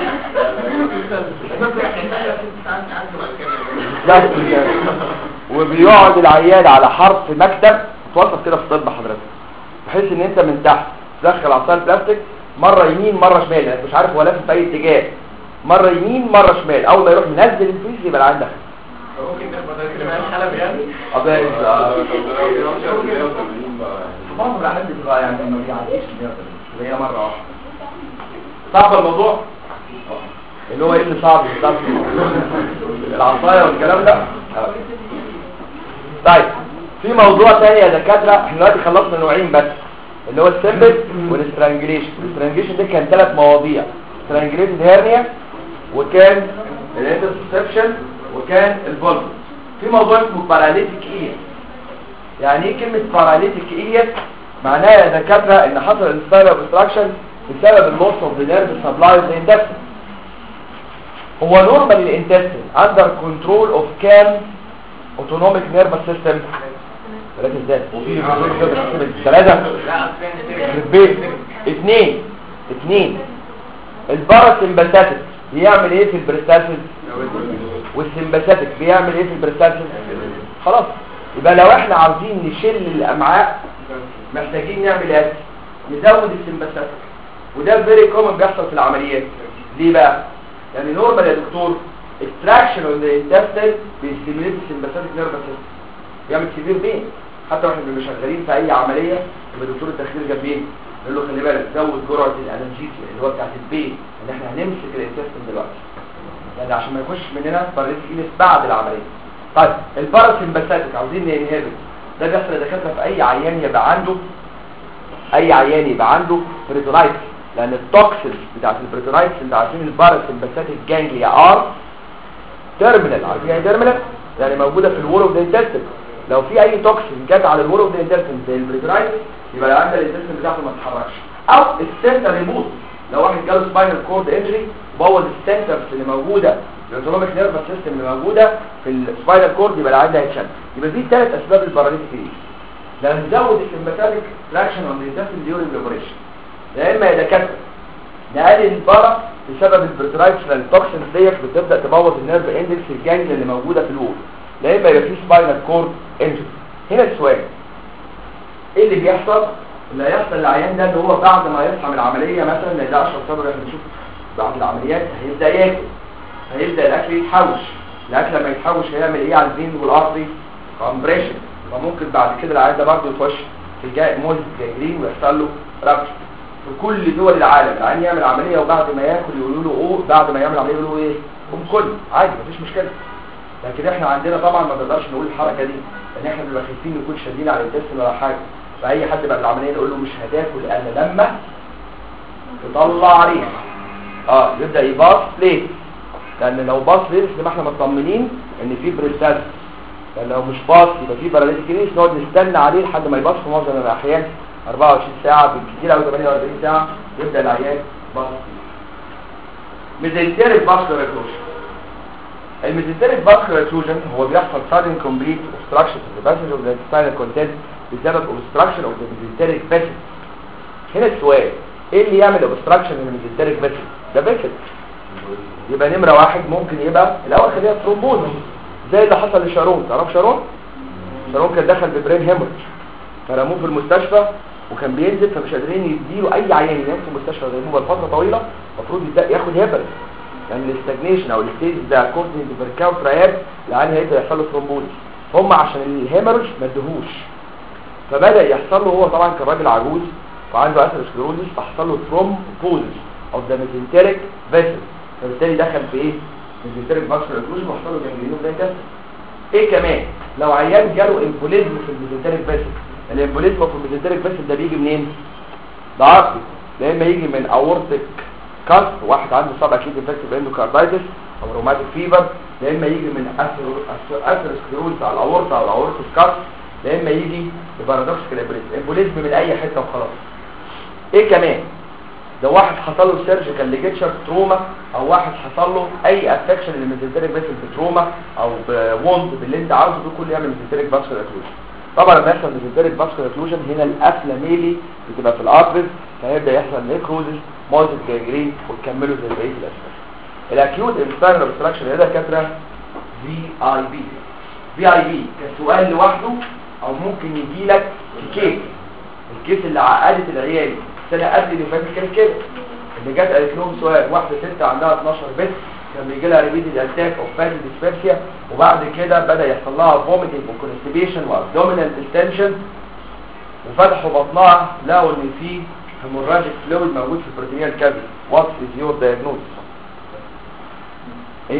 Speaker 1: بلاستيك يعني. وبيقعد العيان على حرف مكتب توصف كده في طب حضرتك بحيث ان انت من تحت تدخل عصايه بلاستيك مره يمين مره شمال يعني مش عارف هو لافف في اي اتجاه مره يمين مره شمال اول ما يروح منزل الفيز يبقى العيان دخل
Speaker 2: ممكن تخبط كده الحلب يعني
Speaker 1: قبائل
Speaker 2: طب
Speaker 1: معظم العيانات بتبقى يعني ما بيعديش اللي هي مره واحده صعب الموضوع اللي هو ايه اللي صعب بالظبط العصايه والكلام ده آه. طيب في موضوع تاني يا دكاتره احنا دلوقتي خلصنا نوعين بس اللي هو السيمبل والاسترانجليشن الاسترانجليشن ده كان ثلاث مواضيع استرانجليتد هيرنيا وكان الانترسبشن وكان الفولف في موضوع اسمه باراليتيك اير يعني ايه كلمه باراليتيك اير معناها يا دكاتره ان حصل انسباير اوبستراكشن بسبب اللوس اوف ذا نيرف سبلاي اوف ذا انتستين هو نورمال الانتستين اندر كنترول اوف كام اوتونوميك نيرفس سيستم ثلاثة ازاي وفي ثلاثة بيت اثنين اثنين الباراسمباثيك بيعمل ايه في البريستالسيس والسمباثيك بيعمل ايه في البريستالسيس خلاص يبقى لو احنا عاوزين نشيل الامعاء محتاجين نعمل ايه نزود السمباثيك وده فيري كومن بيحصل في العمليات ليه بقى يعني نورمال يا دكتور extraction of the intestine بيستيميليت السمباثيك نيرفس سيستم بيعمل سيفير بين حتى واحنا بنبقى شغالين في اي عمليه يبقى دكتور التخدير جنبين نقول له خلي بالك زود جرعه الانالجيسيا اللي هو بتاعت البين ان احنا هنمسك الانتستين دلوقتي يعني عشان ما يخش مننا فريت كينس بعد العمليه طيب الباراسمباثيك عاوزين ننهبت ده بيحصل يا دكاتره في اي عيان يبقى عنده اي عيان يبقى عنده بريتونايتس لان التوكسينز بتاعت البريتونايتس انت عارفين الباراسمباثيك جانجليا ار تيرمينال عارفين يعني تيرمينال يعني موجوده في الوول اوف ذا انتستين لو في اي توكسين جت على الوول اوف ذا انتستين زي البريترايتس يبقى العيان ده الانتستين بتاعته ما تتحركش او السنتر ريبوت لو واحد جاله سباينال كورد انجري بوظ السنترز اللي موجوده الاوتونوميك نيرفس سيستم اللي موجوده في السباينال كورد يبقى العيان ده هيتشد يبقى دي ثلاث اسباب الباراليتيك ايه ده نزود السمباتيك تراكشن اون ذا انتستين ديورنج الاوبريشن يا اما يا دكاتره نقلل البارا بسبب البريترايتس لان التوكسين ديت بتبدا تبوظ النيرف اندكس الجانجل اللي موجوده في الوول لا اما يبقى في سباينال كورد انجري هنا السؤال ايه اللي بيحصل اللي هيحصل للعيان ده ان هو بعد ما يصحى من العمليه مثلا زي ده اشرف صبري احنا بنشوف بعد العمليات هيبدا ياكل هيبدا الاكل يتحوش الاكل لما يتحوش هيعمل ايه على الفين والارتري كومبريشن فممكن بعد كده العيان ده برضه يخش في جاي موز جايرين ويحصل له رابش في كل دول العالم العيان يعمل عمليه وبعد ما ياكل يقولوا له اوه بعد ما يعمل عمليه يقولوا له ايه قوم كل عادي مفيش مشكله لكن احنا عندنا طبعا ما نقدرش نقول الحركه دي لان احنا بنبقى خايفين نكون شادين على الانتستين ولا حاجه فاي حد بعد العمليه نقول له مش هتاكل الا لما تطلع ريح اه يبدا يباص ليه لان لو باص ليه يبقى احنا مطمنين ان في بريستاز لان لو مش باص يبقى في باراليتيك ريس نقعد نستنى عليه لحد ما يباص في معظم الاحيان 24 ساعه بالكثير او 48 ساعه يبدا العيان باص ميزنتيريك فاسكولار اكلوجن الميزنتيريك فاسكولار اكلوجن هو بيحصل sudden complete obstruction of the passage of the intestinal content بسبب obstruction of the mesenteric vessel هنا السؤال ايه اللي يعمل obstruction للميزنتريك vessel ده vessel يبقى نمرة واحد ممكن يبقى الاول خليها ترومبوز زي اللي حصل لشارون تعرف شارون شارون كان دخل ببرين هيموريج فرموه في المستشفى وكان بينزل فمش قادرين يديله اي عيان ينام في المستشفى زي ما فتره طويله المفروض يبدا ياخد هيبرين يعني الاستجنيشن او الستيج بتاع كورتين بركاوت رياب العيان هيبدا يحصل له ثرومبوز هم عشان الهيموريج ما ادهوش فبدا يحصل له هو طبعا كان راجل عجوز وعنده اثيروسكليروزس فحصل له ثرومبوزس اوف ذا ميزنتريك فيسل فبالتالي دخل في ايه ميزنتريك فاسكولار اوكلوجن وحصل له جانجرينوم ده كسر ايه كمان لو عيان جاله امبوليزم في الميزنتريك فيسل الامبوليزم في الميزنتريك فيسل ده بيجي منين ده عقلي يا اما يجي من اورتيك كاست واحد عنده صاب اكيد انفكتيف اندوكاردايتس او روماتيك فيفر يا اما يجي من اثيروسكليروز على الاورتا او الاورتيك كاست يا اما يجي ببارادوكسيكال امبوليزم امبوليزم من اي حته وخلاص ايه كمان ده واحد حصل له سيرجيكال ليجيتشر تروما او واحد حصل له اي افكشن للميزنتريك فيسل بتروما او بوند باللي انت عاوزه ده كله يعمل ميزنتريك فاسكولار اكلوجن طبعا لما يحصل ميزنتريك فاسكولار اكلوجن هنا القفله ميلي بتبقى في الارترز فهيبدا يحصل نيكروزس موزيك جانجرين وتكملوا زي بقيه الاسباب الاكيوت انستاينال اوبستراكشن هنا كاتره في اي بي في اي بي كسؤال لوحده او ممكن يجي لك في كيس الكيس اللي عقدت العيال السنه قبل اللي فاتت كان كده اللي جت قالت لهم سؤال واحده ست عندها 12 بنت كان بيجي لها ريبيتد اتاك اوف فاتي ديسبيرسيا وبعد كده بدا يحصل لها فوميتنج وكونستيبيشن وابدومينال ديستنشن وفتحوا بطنها لقوا ان في هيموراجيك فلويد موجود في البروتينيال كافيتي وات از يور دايجنوز ايه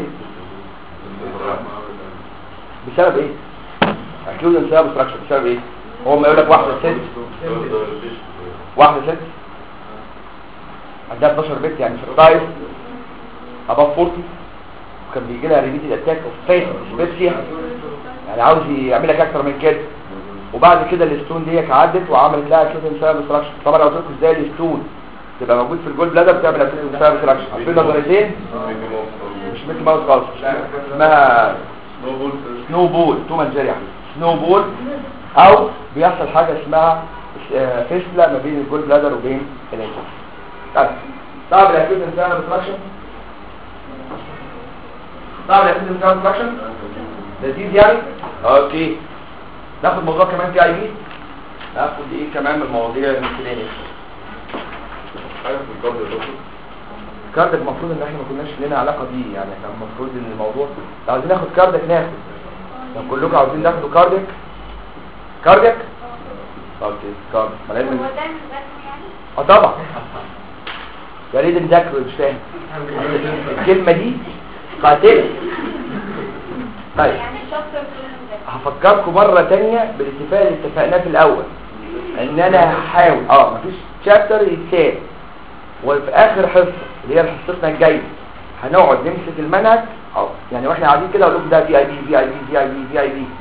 Speaker 1: بسبب ايه اكيد بسبب ستراكشر بسبب ايه هو ما يقول لك واحده ست واحده ست عندها 12 بنت يعني في السايز اباف 40 وكان بيجي لها ريبيتد اتاك اوف فيس سبيسيا يعني عاوز يعمل لك اكتر من كده وبعد كده الستون دي عدت وعملت لها كده بسبب ستراكشر طبعا لو قلت لكم ازاي الستون تبقى موجود في الجول بلادر بتعمل اكتر بسبب ستراكشر عارفين نظريتين مش ميكي ماوس خالص اسمها سنو بول توم اند جيري سنو بول او بيحصل حاجه اسمها فيسلا ما بين الجول بلادر وبين الانتر طيب صعب الاكيوت انسان اوبستراكشن صعب الاكيوت انسان اوبستراكشن لذيذ يعني اوكي ناخد موضوع كمان في اي بي ناخد ايه كمان من المواضيع المثليه
Speaker 2: حاجه في الكارد يا دكتور
Speaker 1: كاردك المفروض ان احنا ما كناش لنا علاقه بيه يعني احنا المفروض ان الموضوع لو عايزين ناخد كاردك ناخد لو كلكم عاوزين تاخدوا كاردك كاردك اوكي كاردك ما لازم
Speaker 3: هو ده المذاكرة يعني؟
Speaker 1: اه طبعا يا ريت نذاكره مش فاهم الكلمه دي قاتله طيب
Speaker 3: يعني الشابتر كله مذاكرة
Speaker 1: هفكركم مرة تانية بالاتفاق اللي اتفقناه في الأول إن أنا هحاول اه مفيش شابتر يتساب وفي آخر حصة اللي هي حصتنا الجاية هنقعد نمسك المنهج اه يعني واحنا قاعدين كده اقول لكم ده في اي بي في اي بي في اي بي في اي بي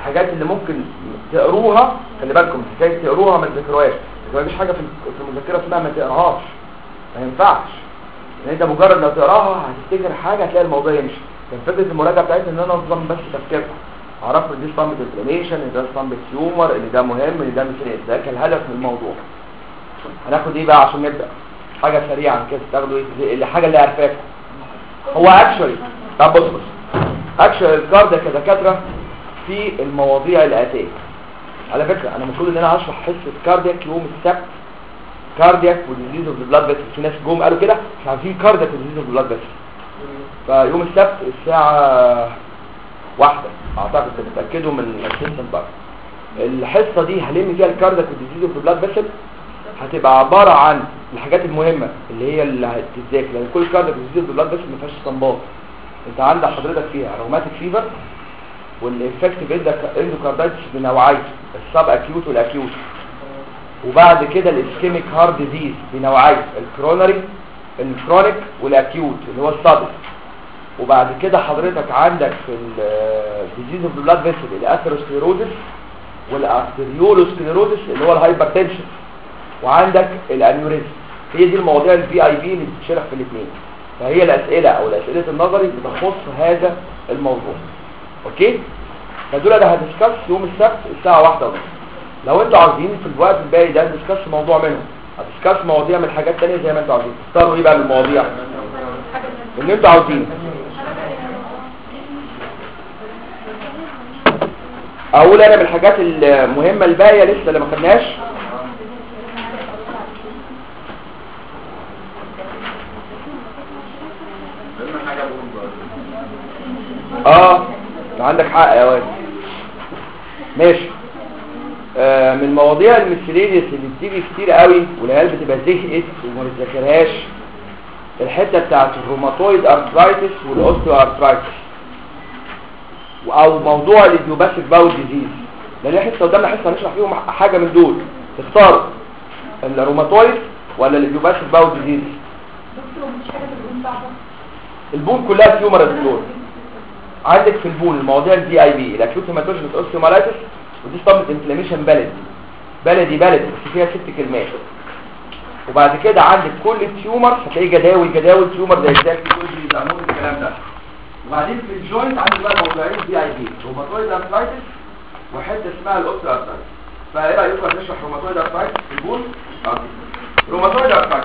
Speaker 1: الحاجات اللي ممكن تقروها خلي بالكم حكايه تقروها ما تذاكروهاش ما فيش حاجه في في المذكره اسمها ما تقراهاش ما ينفعش ان انت مجرد لو تقراها هتفتكر حاجه هتلاقي الموضوع يمشي كان فكره المراجعه بتاعتنا ان انا انظم بس تفكيرها اعرف ان دي صامت انفلاميشن ان ده صامت تيومر ان ده مهم ان ده مثير ده كان الهدف من الموضوع هناخد ايه بقى عشان نبدا حاجه سريعه كده تاخدوا ايه الحاجه اللي عارفاها هو اكشولي طب بص بص اكشولي الكارد كدكاتره في المواضيع الاتيه على فكره انا المفروض ان انا هشرح حصه كاردياك يوم السبت كاردياك وديزيز اوف ذا بلاد فيسل في ناس جم قالوا كده مش عارفين كاردياك وديزيز اوف ذا بلاد فيسل فيوم السبت الساعه واحدة اعتقد كده تاكدوا من الاسيستنت بقى الحصه دي هلم فيها الكاردياك وديزيز اوف ذا بلاد فيسل هتبقى عباره عن الحاجات المهمه اللي هي اللي هتتذاكر لان كل كاردياك وديزيز اوف ذا بلاد فيسل ما فيهاش استنباط انت عندك حضرتك فيها روماتيك فيفر والانفكتيف اندوكاردايتس بنوعين السب اكيوت والاكيوت وبعد كده الاسكيميك هارت ديزيز بنوعين الكرونري الكرونيك والاكيوت اللي هو الصدر وبعد كده حضرتك عندك في الديزيز اوف بلاد فيسل الاثيروسكليروزس والارتريولوسكليروزس اللي هو الهايبرتنشن وعندك الانيوريزم هي دي المواضيع الفي اي بي اللي بتشرح في الاثنين فهي الاسئله او الاسئله النظري بتخص هذا الموضوع اوكي فدول ده هدسكس يوم السبت الساعه واحدة ونص لو انتوا عاوزين في الوقت الباقي ده ندسكس موضوع منهم هدسكس مواضيع من حاجات تانية زي ما انتوا عاوزين تختاروا ايه بقى من المواضيع اللي انتوا عاوزينه اقول انا من الحاجات المهمة الباقية لسه اللي ما خدناش
Speaker 2: لازم حاجة بقول برضه
Speaker 1: اه عندك حق يا واد ماشي آه من المواضيع الميسلينيس اللي بتيجي كتير قوي والعيال بتبقى زهقت وما بتذاكرهاش الحته بتاعت الروماتويد ارثرايتس والاوستيو ارثرايتس او موضوع الايديوباثيك باول ديزيز لان احنا قدامنا حصه هنشرح فيهم حاجه من دول تختاروا الروماتويد ولا الايديوباثيك باول ديزيز
Speaker 3: دكتور مش حاجه تكون صعبه
Speaker 1: البون كلها تيومر يا دكتور عندك في البون المواضيع الدي اي بي الاكيوت هيماتوجينس اوستيومالايتس ودي صدمه انفلاميشن بلدي بلدي بلدي بس فيها ست كلمات وبعد كده عندك كل التيومر هتلاقي جداول جداول تيومر زي الزاكي كل زعمون الكلام ده وبعدين في الجوينت عندك بقى موضوعين دي اي بي روماتويد ارثرايتس وحته اسمها الاوستيو ارثرايتس فايه رايكم نشرح روماتويد ارثرايتس في البون؟ اه روماتويد ارثرايتس